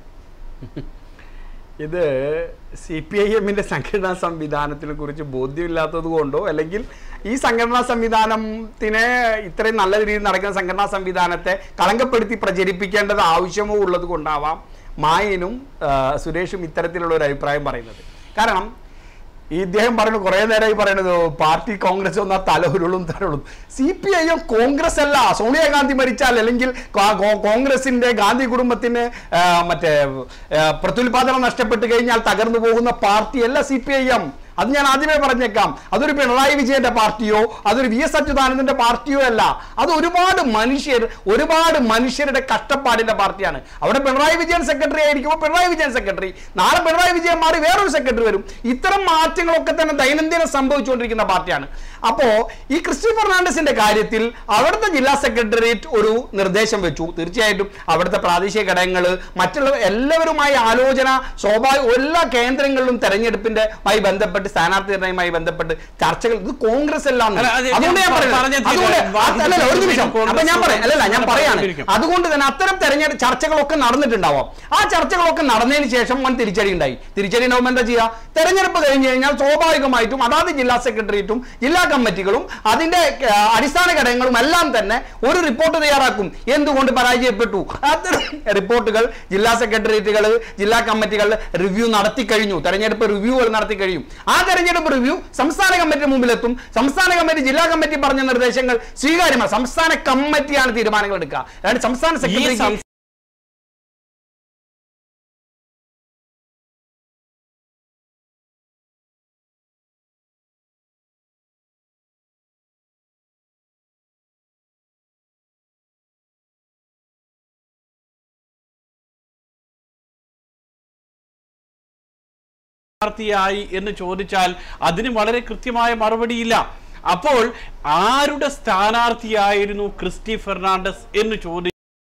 ഇത് സി പി ഐ എമ്മിൻ്റെ സംഘടനാ സംവിധാനത്തിനെ കുറിച്ച് ബോധ്യമില്ലാത്തത് കൊണ്ടോ അല്ലെങ്കിൽ ഈ സംഘടനാ സംവിധാനത്തിനെ ഇത്രയും നല്ല രീതിയിൽ നടക്കുന്ന സംഘടനാ സംവിധാനത്തെ കളങ്കപ്പെടുത്തി പ്രചരിപ്പിക്കേണ്ടത് ആവശ്യമോ ഉള്ളത് കൊണ്ടാവാം മായനും ആ, സുരേഷും ഇത്തരത്തിലുള്ള ഒരു അഭിപ്രായം പറയുന്നത് കാരണം ഈ ഇദ്ദേഹം പറയുന്നത് കുറേ നേരമായി പറയുന്നത് പാർട്ടി കോൺഗ്രസ് ഒന്നാ തലഹുരുളും തലയുളും സി പി ഐ എം കോൺഗ്രസ് അല്ല സോണിയാഗാന്ധി മരിച്ചാൽ അല്ലെങ്കിൽ കോ- കോ- കോൺഗ്രസിന്റെ ഗാന്ധി കുടുംബത്തിന് ആ, മറ്റേ ആ, പ്രത്യുൽപാദനം നഷ്ടപ്പെട്ട് കഴിഞ്ഞാൽ തകർന്നു പോകുന്ന പാർട്ടിയല്ല സി പി ഐ എം അത് ഞാൻ ആദ്യമേ പറഞ്ഞേക്കാം അതൊരു പിണറായി വിജയന്റെ പാർട്ടിയോ അതൊരു വി എസ് അച്യുതാനന്ദന്റെ പാർട്ടിയോ അല്ല അത് ഒരുപാട് മനുഷ്യർ ഒരുപാട് മനുഷ്യരുടെ കഷ്ടപ്പാടിന്റെ പാർട്ടിയാണ് അവിടെ പിണറായി വിജയൻ സെക്രട്ടറി ആയിരിക്കുമ്പോൾ പിണറായി വിജയൻ സെക്രട്ടറി നാളെ പിണറായി വിജയൻ മാറി വേറൊരു സെക്രട്ടറി വരും ഇത്തരം മാറ്റങ്ങളൊക്കെ തന്നെ ദൈനംദിനം സംഭവിച്ചുകൊണ്ടിരിക്കുന്ന പാർട്ടിയാണ് അപ്പോ ഈ ക്രിസ്റ്റി ഫെർണാണ്ടസിന്റെ കാര്യത്തിൽ അവിടുത്തെ ജില്ലാ സെക്രട്ടേറിയറ്റ് ഒരു നിർദ്ദേശം വെച്ചു തീർച്ചയായിട്ടും അവിടുത്തെ പ്രാദേശിക ഘടകങ്ങൾ മറ്റുള്ള എല്ലാവരുമായി ആലോചന സ്വാഭാവിക എല്ലാ കേന്ദ്രങ്ങളിലും തെരഞ്ഞെടുപ്പിന്റെ മായി ബന്ധപ്പെട്ട് സ്ഥാനാർത്ഥി നിർണയവുമായി ബന്ധപ്പെട്ട് ചർച്ചകൾ ഇത് കോൺഗ്രസ് എല്ലാം അല്ല, അത് അതുകൊണ്ട് ഞാൻ ഞാൻ പറയുന്നത് പറഞ്ഞ അതുകൊണ്ട് തീരുമാനം. അല്ലല്ല, ഒരു നിമിഷം കോൺഗ്രസ് അപ്പൊ ഞാൻ പറയാം അല്ലല്ല ഞാൻ പറയാണ് ഇരിക്കും. അതുകൊണ്ട് തന്നെ അത്തരം തെരഞ്ഞെടുപ്പ് ചർച്ചകളൊക്കെ നടന്നിട്ടുണ്ടാവാം ആ ചർച്ചകളൊക്കെ നടന്നതിന് ശേഷം വൻ തിരിച്ചടി ഉണ്ടായി തിരിച്ചടി ഉണ്ടാവുമ്പോൾ എന്താ ചെയ്യുക തെരഞ്ഞെടുപ്പ് കഴിഞ്ഞ് കഴിഞ്ഞാൽ സ്വാഭാവികമായിട്ടും അതാത് ജില്ലാ സെക്രട്ടേറിയറ്റും ജില്ലാ കമ്മിറ്റികളും അതിന്റെ ആ, അടിസ്ഥാന ഘടകങ്ങളും എല്ലാം തന്നെ ഒരു റിപ്പോർട്ട് തയ്യാറാക്കും എന്തുകൊണ്ട് പരാജയപ്പെട്ടു അത്തരം റിപ്പോർട്ടുകൾ ജില്ലാ സെക്രട്ടേറിയറ്റുകൾ ജില്ലാ കമ്മിറ്റികൾ റിവ്യൂ നടത്തി കഴിഞ്ഞു തെരഞ്ഞെടുപ്പ് റിവ്യൂകൾ നടത്തി കഴിയും ആ തെരഞ്ഞെടുപ്പ് റിവ്യൂ സംസ്ഥാന കമ്മിറ്റി മുമ്പിലെത്തും സംസ്ഥാന കമ്മിറ്റി ജില്ലാ കമ്മിറ്റി പറഞ്ഞ നിർദ്ദേശങ്ങൾ സ്വീകാര്യമാണ് സംസ്ഥാന കമ്മിറ്റിയാണ് തീരുമാനങ്ങൾ എടുക്കുക അതായത് സംസ്ഥാന ഈ സെക്രട്ടറി സം- സ്ഥാനാർത്ഥിയായി എന്ന് ചോദിച്ചാൽ അതിന് വളരെ കൃത്യമായ മറുപടിയില്ല അപ്പോൾ ആരുടെ സ്ഥാനാർത്ഥിയായിരുന്നു ക്രിസ്റ്റി ഫെർണാണ്ടസ് എന്ന് ചോദി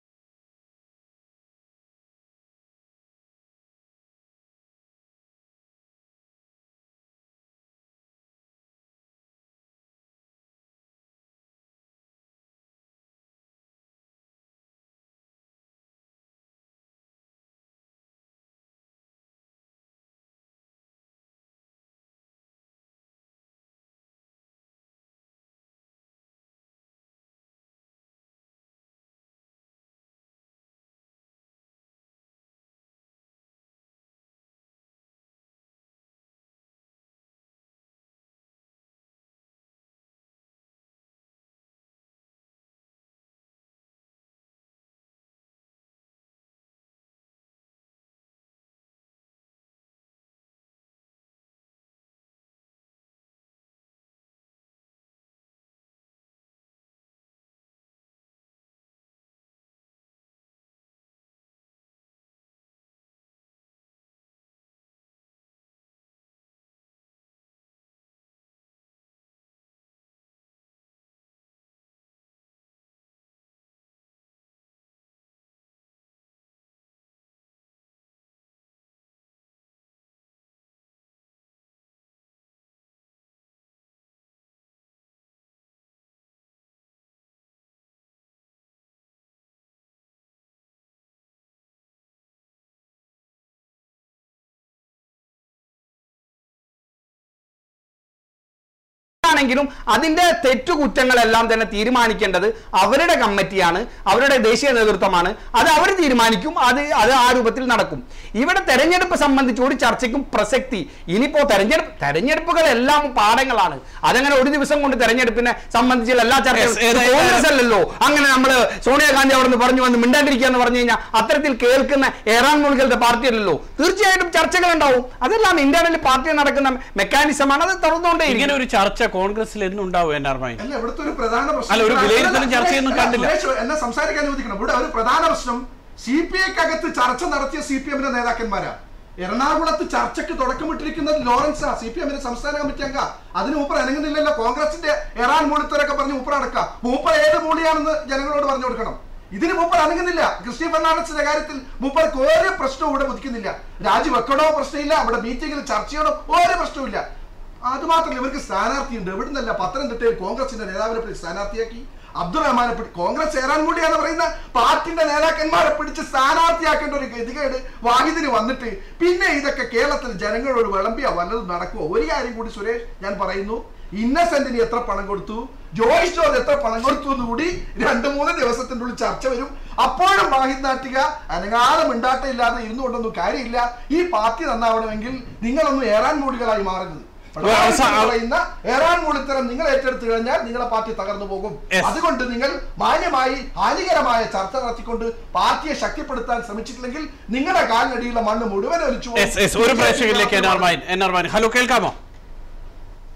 ആണെങ്കിലും അതിന്റെ തെറ്റുകുറ്റങ്ങളെല്ലാം തന്നെ തീരുമാനിക്കേണ്ടത് അവരുടെ കമ്മിറ്റിയാണ് അവരുടെ ദേശീയ നേതൃത്വമാണ് അത് അവർ തീരുമാനിക്കും അത് അത് ആ രൂപത്തിൽ നടക്കും ഇവിടെ തെരഞ്ഞെടുപ്പ് സംബന്ധിച്ച് ഒരു ചർച്ചയ്ക്കും പ്രസക്തി ഇനിയിപ്പോ തെരഞ്ഞെടുപ്പ് തെരഞ്ഞെടുപ്പുകളെല്ലാം പാഠങ്ങളാണ് അതങ്ങനെ ഒരു ദിവസം കൊണ്ട് തെരഞ്ഞെടുപ്പിനെ സംബന്ധിച്ചുള്ള എല്ലാ Yes, ചർച്ചകളും ഏതായാലും- കോൺഗ്രസ് അല്ലല്ലോ അങ്ങനെ നമ്മൾ സോണിയാഗാന്ധി അവിടെ നിന്ന് പറഞ്ഞു വന്ന് മിണ്ടാണ്ടിരിക്കുക എന്ന് പറഞ്ഞു കഴിഞ്ഞാൽ അത്തരത്തിൽ കേൾക്കുന്ന ഏറാൻ മുൾകളുടെ പാർട്ടി അല്ലല്ലോ തീർച്ചയായിട്ടും ചർച്ചകൾ ഉണ്ടാവും അതെല്ലാം ഇന്ത്യയിൽ പാർട്ടി നടക്കുന്ന മെക്കാനിസമാണ് അത് തുറന്നുകൊണ്ടേ ഇങ്ങനെ ഒരു ചർച്ച കോൺഗ്രസിൽ എന്നുണ്ടാവും എൻ ആർ മൈൻ അല്ല ഇവിടുത്തെ ഒരു പ്രധാന പ്രശ്നം അല്ല, ഒരു വിലയിരുത്തലും ചർച്ചയൊന്നും അല്ല, കണ്ടില്ല. സുരേഷ് എന്നെ സംസാരിക്കാൻ അനുവദിക്കണം ഇവിടെ ഒരു പ്രധാന പ്രശ്നം സി പി ഐക്കകത്ത് ചർച്ച നടത്തിയ സി പി എമ്മിന്റെ നേതാക്കന്മാരാ എറണാകുളത്ത് ചർച്ചയ്ക്ക് തുടക്കമിട്ടിരിക്കുന്നത് ലോറൻസാ സി പി എമ്മിന്റെ സംസ്ഥാന കമ്മിറ്റി അംഗ അതിന് മൂപ്പർ അനങ്ങുന്നില്ലല്ലോ കോൺഗ്രസിന്റെ എറാൻ മൂളിത്തരൊക്കെ പറഞ്ഞ് മൂപ്പർ അടക്കാം മൂപ്പർ ഏത് മൂളിയാണെന്ന് ജനങ്ങളോട് പറഞ്ഞു കൊടുക്കണം ഇതിന് മൂപ്പർ അനങ്ങുന്നില്ല ക്രിസ്ത്യൻ ഫെർണാണ്ടസിന്റെ കാര്യത്തിൽ മൂപ്പർക്ക് ഒരു പ്രശ്നവും ഇവിടെ ഉദിക്കുന്നില്ല രാജിവെക്കണോ പ്രശ്നമില്ല അവിടെ മീറ്റിംഗിൽ ചർച്ച ചെയ്യണോ ഒരു പ്രശ്നവുമില്ല അത് മാത്രമല്ല ഇവർക്ക് സ്ഥാനാർത്ഥിയുണ്ട് എവിടുന്നല്ല പത്തനംതിട്ടയിൽ കോൺഗ്രസിന്റെ നേതാവിനെ പിടിച്ച് സ്ഥാനാർത്ഥിയാക്കി അബ്ദുറഹ്മാനെ പിടി കോൺഗ്രസ് ഏറാൻ കൂടിയാന്ന് പറയുന്ന പാർട്ടിന്റെ നേതാക്കന്മാരെ പിടിച്ച് സ്ഥാനാർത്ഥിയാക്കേണ്ട ഒരു ഗതികേട് വാഹിദിന് വന്നിട്ട് പിന്നെ ഇതൊക്കെ കേരളത്തിൽ ജനങ്ങളോട് വിളമ്പിയ വല്ലതും നടക്കുമോ ഒരു കാര്യം കൂടി സുരേഷ് ഞാൻ പറയുന്നു ഇന്നസെന്റിന് എത്ര പണം കൊടുത്തു ജോയിസ് ജോർജ് എത്ര പണം കൊടുത്തു എന്ന് കൂടി രണ്ട് മൂന്ന് ദിവസത്തിന്റെ ഉള്ളിൽ ചർച്ച വരും അപ്പോഴും വാഹിദ് നാട്ടിക അനങ്ങാതെ മിണ്ടാട്ടമില്ലാതെ ഇരുന്നുകൊണ്ടൊന്നും കാര്യമില്ല ഈ പാർട്ടി നന്നാവണമെങ്കിൽ നിങ്ങളൊന്നും ഏറാൻ മൂടികളായി മാറരുത് അവസാ- പറയുന്ന ഏറാൻ മൂളിത്തരം നിങ്ങൾ ഏറ്റെടുത്തു കഴിഞ്ഞാൽ നിങ്ങളെ പാർട്ടി തകർന്നു പോകും Yes. അതുകൊണ്ട് നിങ്ങൾ മാന്യമായി ഹാനികരമായ ചർച്ച നടത്തിക്കൊണ്ട് പാർട്ടിയെ ശക്തിപ്പെടുത്താൻ ശ്രമിച്ചിട്ടില്ലെങ്കിൽ നിങ്ങളുടെ കാലിനടിയുള്ള മണ്ണ് മുഴുവൻ ഒലിച്ചു പോകും. എസ് എസ് ഒരു പ്രേക്ഷകരിലേക്ക് N R Mayin N R Mayin hello കേൾക്കാമോ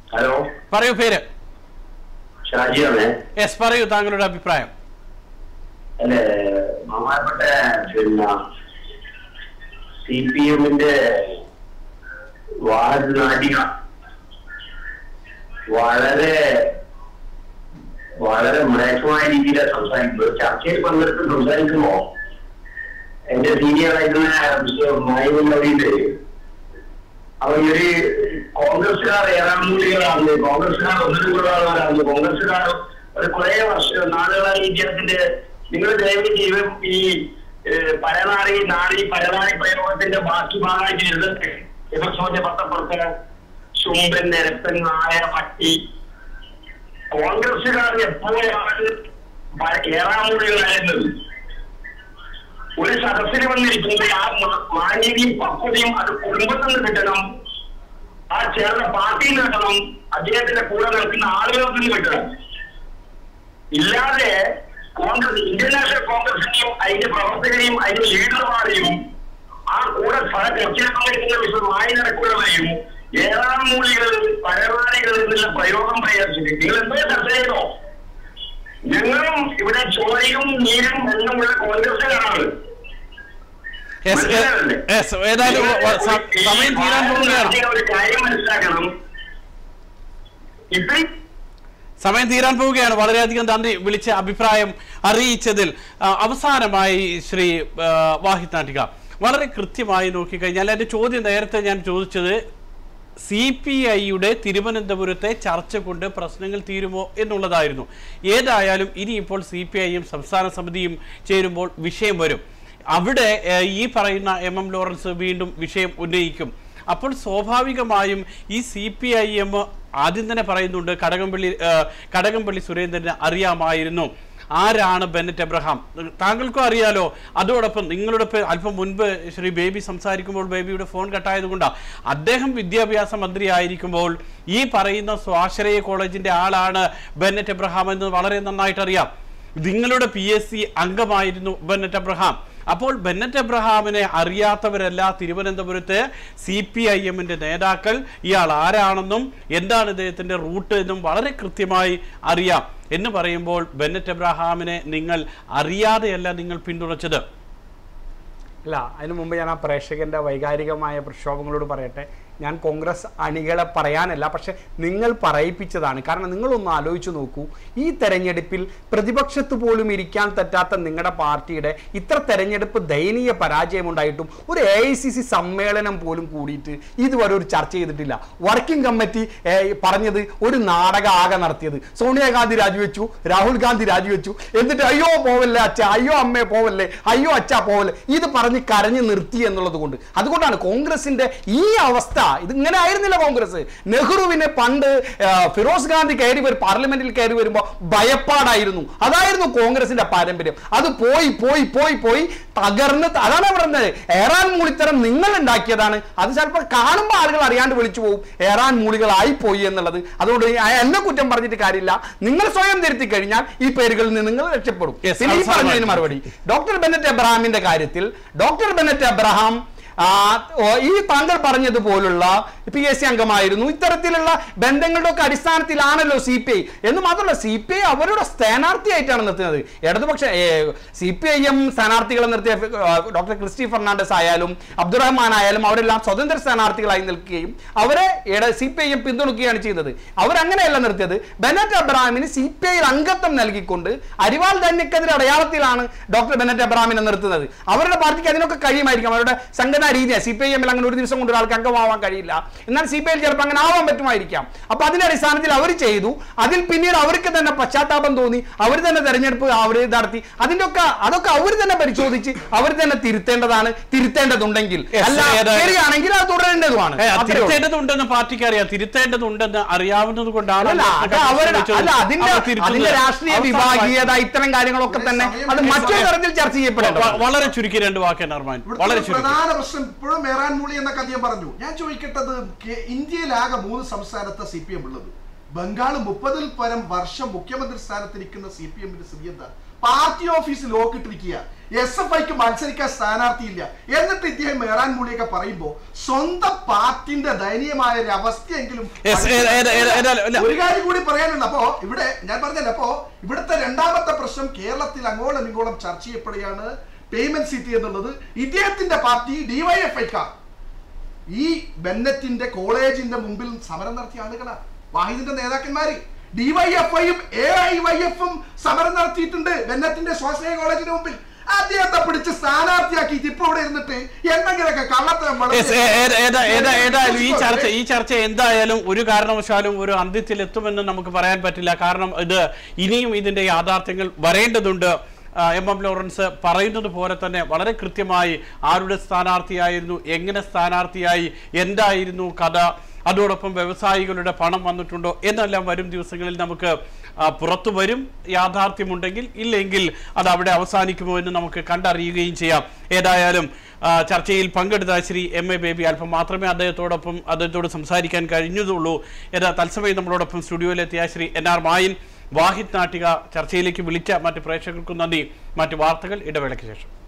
ഹലോ പറയൂ പേര് ഷാജിയാണേ യെസ് പറയൂ താങ്കളുടെ അഭിപ്രായം അല്ലെ ബഹുമാനപ്പെട്ട പിന്നെ സി പി എമ്മിന്റെ വാഴനാടിക വളരെ വളരെ മ്ലേച്ഛമായ രീതിയിലാണ് സംസാരിക്കുന്നത് ചർച്ചയിൽ പങ്കെടുത്ത് സംസാരിക്കുമ്പോ എന്റെ സീനിയർ ആയിട്ടുള്ള മായുള്ളവരില് അവരൊരു കോൺഗ്രസ്സുകാർ ഏറാമൂലികളാണ് കോൺഗ്രസ്സുകാർ ഒന്നിനുള്ളവരാണ് കോൺഗ്രസ്സുകാർ ഒരു കുറെ വർഷം നാളുകളായി ഇദ്ദേഹത്തിന്റെ നിങ്ങൾ ദയവ് ചെയ്ത് ഈ ഏഹ്, പരനാറി നാടി പരനാറി പ്രയോഗത്തിന്റെ ബാക്കി ഭാഗമായിട്ട് എഴുതട്ടെ ദിവസത്തിന്റെ പത്തപ്പുറത്ത് ചുംബൻ നിരപ്പൻ നായ പട്ടി കോൺഗ്രസ്സുകാർ എപ്പോഴാണ് പ- ഏറാമൂലികളായിരുന്നത് ഒരു സദസ്സിൽ വന്നിരിക്കുമ്പോൾ ആ മ- മാന്യതയും പക്വതയും അത് കുടുംബത്തിൽ നിന്ന് കിട്ടണം ആ ചേർന്ന പാർട്ടിയിൽ നിന്ന് കിട്ടണം അദ്ദേഹത്തിന്റെ കൂടെ നിൽക്കുന്ന ആളുകൾക്ക് നിന്ന് കിട്ടണം ഇല്ലാതെ കോൺഗ്രസ് ഇന്ത്യൻ നാഷണൽ കോൺഗ്രസിനെയും അതിന്റെ പ്രവർത്തകരെയും അതിന്റെ ലീഡർമാരെയും ആ കൂടെ പല ചർച്ചയിൽ പങ്കെടുക്കുന്ന വിഷയമായ നടക്കുന്നവരെയും ഏഴാം മൂലികൾ പരമാണികൾ എന്നുള്ള പ്രയോഗം പ്രയോഗിച്ചിട്ട് നിങ്ങൾ എന്തോ ചർച്ച ചെയ്തോ ഞങ്ങളും ഇവിടെ ചോരയും നീരും വെള്ളമുള്ള കോൺഗ്രസ്സുകാരാണ് യെസ് യെസ് ഏതായാലും വ- സ- സമയം തീരാൻ പോവുകയാണ് ഒരു കാര്യം മനസ്സിലാക്കണം ഇപ്പൊ സമയം തീരാൻ പോവുകയാണ് വളരെയധികം നന്ദി വിളിച്ച അഭിപ്രായം അറിയിച്ചതിൽ ആ, അവസാനമായി ശ്രീ ആ, വാഹിദ് നാട്ടിക വളരെ കൃത്യമായി നോക്കിക്കഴിഞ്ഞാൽ എൻ്റെ ചോദ്യം നേരത്തെ ഞാൻ ചോദിച്ചത് സി പി ഐയുടെ തിരുവനന്തപുരത്തെ ചർച്ച കൊണ്ട് പ്രശ്നങ്ങൾ തീരുമോ എന്നുള്ളതായിരുന്നു ഏതായാലും ഇനിയിപ്പോൾ സി പി ഐയും സംസ്ഥാന സമിതിയും ചേരുമ്പോൾ വിഷയം വരും അവിടെ ഏഹ്, ഈ പറയുന്ന എം എം ലോറൻസ് വീണ്ടും വിഷയം ഉന്നയിക്കും അപ്പോൾ സ്വാഭാവികമായും ഈ സി പി ഐ എം ആദ്യം തന്നെ പറയുന്നുണ്ട് കടകംപള്ളി ഏഹ്, കടകംപള്ളി സുരേന്ദ്രന് അറിയാമായിരുന്നു ആരാണ് ബെന്നറ്റ് എബ്രഹാം താങ്കൾക്കും അറിയാലോ അതോടൊപ്പം നിങ്ങളുടെ പേ- അല്പം മുൻപ് ശ്രീ ബേബി സംസാരിക്കുമ്പോൾ ബേബിയുടെ ഫോൺ കട്ടായതുകൊണ്ടാണ് അദ്ദേഹം വിദ്യാഭ്യാസ മന്ത്രി ആയിരിക്കുമ്പോൾ ഈ പറയുന്ന സ്വാശ്രയ കോളേജിന്റെ ആളാണ് ബെന്നറ്റ് എബ്രഹാം എന്ന് വളരെ നന്നായിട്ട് അറിയാം നിങ്ങളുടെ പി എസ് സി അംഗമായിരുന്നു ബെന്നറ്റ് എബ്രഹാം അപ്പോൾ ബെന്നറ്റ് എബ്രഹാമിനെ അറിയാത്തവരല്ല തിരുവനന്തപുരത്ത് സി പി ഐ എമ്മിന്റെ നേതാക്കൾ ഇയാൾ ആരാണെന്നും എന്താണ് ഇദ്ദേഹത്തിന്റെ റൂട്ട് എന്നും വളരെ കൃത്യമായി അറിയാം എന്ന് പറയുമ്പോൾ ബെന്നറ്റ് എബ്രഹാമിനെ നിങ്ങൾ അറിയാതെയല്ല നിങ്ങൾ പിന്തുണച്ചത് അല്ല അതിനു മുമ്പ് ഞാൻ ആ പ്രേക്ഷകന്റെ വൈകാരികമായ പ്രക്ഷോഭങ്ങളോട് പറയട്ടെ ഞാൻ കോൺഗ്രസ് അണികളെ പറയാനല്ല പക്ഷെ നിങ്ങൾ പറയിപ്പിച്ചതാണ് കാരണം നിങ്ങളൊന്ന് ആലോചിച്ച് നോക്കൂ ഈ തെരഞ്ഞെടുപ്പിൽ പ്രതിപക്ഷത്ത് പോലും ഇരിക്കാൻ പറ്റാത്ത നിങ്ങളുടെ പാർട്ടിയുടെ ഇത്ര തെരഞ്ഞെടുപ്പ് ദയനീയ പരാജയമുണ്ടായിട്ടും ഒരു എ ഐ സി സി സമ്മേളനം പോലും കൂടിയിട്ട് ഇതുവരെ ഒരു ചർച്ച ചെയ്തിട്ടില്ല വർക്കിംഗ് കമ്മിറ്റി ഏഹ്, പറഞ്ഞത് ഒരു നാടക ആകെ നടത്തിയത് സോണിയാഗാന്ധി രാജിവെച്ചു രാഹുൽ ഗാന്ധി രാജിവെച്ചു എന്നിട്ട് അയ്യോ പോവല്ലേ അച്ഛ അയ്യോ അമ്മേ പോവല്ലേ അയ്യോ അച്ഛ പോവല്ലേ ഇത് പറഞ്ഞ് കരഞ്ഞു നിർത്തി എന്നുള്ളത് കൊണ്ട് അതുകൊണ്ടാണ് കോൺഗ്രസിന്റെ ഈ അവസ്ഥ ഇത് ഇങ്ങനെ ആയിരുന്നില്ല കോൺഗ്രസ് നെഹ്റുവിനെ പണ്ട് ആ, ഫിറോസ് ഗാന്ധി കയറി വരും പാർലമെന്റിൽ കയറി വരുമ്പോൾ ഭയപ്പാടായിരുന്നു അതായിരുന്നു കോൺഗ്രസിന്റെ പാരമ്പര്യം അത് പോയി പോയി പോയി പോയി തകർന്ന് ത- അതാണ് പറയുന്നത് ഏറാൻ മൂളിത്തരം നിങ്ങൾ ഉണ്ടാക്കിയതാണ് അത് ചിലപ്പോൾ കാണുമ്പോൾ ആളുകൾ അറിയാണ്ട് വിളിച്ചു പോകും ഏറാൻ മൂളികളായി പോയി എന്നുള്ളത് അതുകൊണ്ട് ആ എന്നെ കുറ്റം പറഞ്ഞിട്ട് കാര്യമില്ല നിങ്ങൾ സ്വയം തിരുത്തി കഴിഞ്ഞാൽ ഈ പേരുകളിൽ നിന്ന് നിങ്ങൾ രക്ഷപ്പെടും Yes, പിന്നെ ഈ അവസാനമായി. പറഞ്ഞതിന് മറുപടി ഡോക്ടർ ബെന്നറ്റ് എബ്രഹാമിന്റെ കാര്യത്തിൽ ഡോക്ടർ ബെന്നറ്റ് എബ്രഹാം ആ, ഓ, ഈ താങ്കൾ പറഞ്ഞതുപോലുള്ള പി എസ് സി അംഗമായിരുന്നു ഇത്തരത്തിലുള്ള ബന്ധങ്ങളുടെ ഒക്കെ അടിസ്ഥാനത്തിലാണല്ലോ സി പി ഐ എന്ന് മാത്രമല്ല സി പി ഐ അവരുടെ സ്ഥാനാർത്ഥിയായിട്ടാണ് നിർത്തുന്നത് ഇടതുപക്ഷ സി പി ഐ എം സ്ഥാനാർത്ഥികളെ നിർത്തിയ ആ, ഡോക്ടർ ക്രിസ്റ്റി ഫെർണാണ്ടസ് ആയാലും അബ്ദുറഹ്മാൻ ആയാലും അവരെല്ലാം സ്വതന്ത്ര സ്ഥാനാർത്ഥികളായി നിൽക്കുകയും അവരെ സി പി ഐ എം പിന്തുണയ്ക്കുകയാണ് ചെയ്തത് അവരങ്ങനെയല്ല നിർത്തിയത് ബെനറ്റ് അബ്രഹാമിന് സി പി ഐയിൽ അംഗത്വം നൽകിക്കൊണ്ട് അരിവാൾ ധന്യക്കെതിരെ അടയാളത്തിലാണ് ഡോക്ടർ ബെനറ്റ് അബ്രഹാമിനെ നിർത്തുന്നത് അവരുടെ പാർട്ടിക്ക് അതിനൊക്കെ കഴിയുമായിരിക്കും അവരുടെ സംഘടനാ രീതിയാണ് സി പി ഐ എമ്മിൽ അങ്ങനെ ഒരു ദിവസം കൊണ്ട് ഒരാൾക്ക് അംഗമാവാൻ കഴിയില്ല എന്നാൽ സി പി ഐ ചിലപ്പോൾ അങ്ങനെ ആവാൻ പറ്റുമായിരിക്കാം അപ്പൊ അതിന്റെ അടിസ്ഥാനത്തിൽ അവർ ചെയ്തു അതിൽ പിന്നീട് അവർക്ക് തന്നെ പശ്ചാത്താപം തോന്നി അവർ തന്നെ തെരഞ്ഞെടുപ്പ് അവർ നടത്തി അതിന്റെ ഒക്കെ അതൊക്കെ അവർ തന്നെ പരിശോധിച്ച് അവർ തന്നെ തിരുത്തേണ്ടതാണ് തിരുത്തേണ്ടതുണ്ടെങ്കിൽ Yes, അല്ല ഏതായാലും- ശരിയാണെങ്കിൽ അത് തുടരേണ്ടതുമാണ് ഏ, അത്രേ ഉള്ളൂ. തിരുത്തേണ്ടതുണ്ടെന്ന് പാർട്ടിക്ക് അറിയാം തിരുത്തേണ്ടതുണ്ടെന്ന് അറിയാവുന്നത് കൊണ്ടാണ് അല്ല അത് അവരുടെ അല്ല അതിന്റെ അതിന്റെ രാഷ്ട്രീയ വിഭാഗീയത ഇത്തരം കാര്യങ്ങളൊക്കെ തന്നെ അത് മറ്റൊരു തരത്തിൽ ചർച്ച ചെയ്യപ്പെടേണ്ടതാണ് വളരെ ചുരുക്കി രണ്ട് വാക്ക് അർമാൻ ഇവിടുത്തെ വളരെ ഒരു ചുരുക്കി പ്രധാന പ്രശ്നം ഇപ്പോഴും മേറാൻ മൂളി എന്നൊക്കെ അദ്ദേഹം പറഞ്ഞു ഞാൻ ചോദിക്കട്ടത് കേ- ഇന്ത്യയിലാകെ മൂന്ന് സംസ്ഥാനത്തെ സി പി എം ഉള്ളത് ബംഗാൾ മുപ്പതിൽ പരം വർഷം മുഖ്യമന്ത്രി സ്ഥാനത്തിരിക്കുന്ന സി പി എമ്മിന്റെ സ്ഥിതി എന്താ പാർട്ടി ഓഫീസ് ലോക്കിട്ടിരിക്കുക എസ് എഫ് ഐക്ക് മത്സരിക്കാൻ സ്ഥാനാർത്ഥിയില്ല എന്നിട്ട് ഇദ്ദേഹം മേറാൻ മൂളിയൊക്കെ പറയുമ്പോ സ്വന്തം പാർട്ടിന്റെ ദയനീയമായ ഒരു അവസ്ഥയെങ്കിലും Yes, ഏ- ഏ- ഏ- ഏതായാലും ഇല്ല. ഒരു കാര്യം കൂടി പറയാനുണ്ട് അപ്പോ ഇവിടെ ഞാൻ പറഞ്ഞല്ലോ അപ്പോ ഇവിടുത്തെ രണ്ടാമത്തെ പ്രശ്നം കേരളത്തിൽ അങ്ങോളം ഇങ്ങോളം ചർച്ച ചെയ്യപ്പെടുകയാണ് പേയ്മെന്റ് സിറ്റി എന്നുള്ളത് ഇദ്ദേഹത്തിന്റെ പാർട്ടി ഡിവൈഎഫ്ഐക്കാർ ഈ ബെന്നറ്റിന്റെ കോളേജിന്റെ മുമ്പിൽ സമരം നടത്തിയ ആളുകളാണ് വാഹിദിന്റെ നേതാക്കന്മാര് ഡിവൈഎഫ്ഐയും എ ഐ വൈ എഫും സമരം നടത്തിയിട്ടുണ്ട് ബെന്നറ്റിന്റെ സ്വാശ്രയ കോളേജിന് മുമ്പിൽ അദ്ദേഹത്തെ പിടിച്ച് സ്ഥാനാർത്ഥിയാക്കിയിട്ട് ഇപ്പൊ ഇവിടെ ഇരുന്നിട്ട് എന്തെങ്കിലുമൊക്കെ കള്ളത്തരം Yes, ഏ- ഏ- ഏതാ- ഏതാ- ഏതായാലും ഈ ചർച്ച ഈ ചർച്ച എന്തായാലും ഒരു കാരണവശാലും ഒരു അന്ത്യത്തിൽ എത്തുമെന്ന് നമുക്ക് പറയാൻ പറ്റില്ല കാരണം ഇത് ഇനിയും ഇതിന്റെ യാഥാർത്ഥ്യങ്ങൾ വരേണ്ടതുണ്ട് ആ, എം എം ലോറൻസ് പറയുന്നത് പോലെ തന്നെ വളരെ കൃത്യമായി ആരുടെ സ്ഥാനാർത്ഥിയായിരുന്നു എങ്ങനെ സ്ഥാനാർത്ഥിയായി എന്തായിരുന്നു കഥ അതോടൊപ്പം വ്യവസായികളുടെ പണം വന്നിട്ടുണ്ടോ എന്നെല്ലാം വരും ദിവസങ്ങളിൽ നമുക്ക് ആ, പുറത്തു വരും യാഥാർത്ഥ്യമുണ്ടെങ്കിൽ ഇല്ലെങ്കിൽ അത് അവിടെ അവസാനിക്കുമോ എന്ന് നമുക്ക് കണ്ടറിയുകയും ചെയ്യാം ഏതായാലും ആ, ചർച്ചയിൽ പങ്കെടുത്ത ശ്രീ എം എ ബേബി അല്പം മാത്രമേ അദ്ദേഹത്തോടൊപ്പം അദ്ദേഹത്തോട് സംസാരിക്കാൻ കഴിഞ്ഞതുള്ളൂ ഏതാ തത്സമയം നമ്മളോടൊപ്പം സ്റ്റുഡിയോയിലെത്തിയ ശ്രീ എൻ ആർ മായിൻ വാഹിദ് നാട്ടിക ചർച്ചയിലേക്ക് വിളിച്ച മറ്റ് പ്രേക്ഷകർക്കും നന്ദി മറ്റ് വാർത്തകൾ ഇടവേളയ്ക്ക് ശേഷം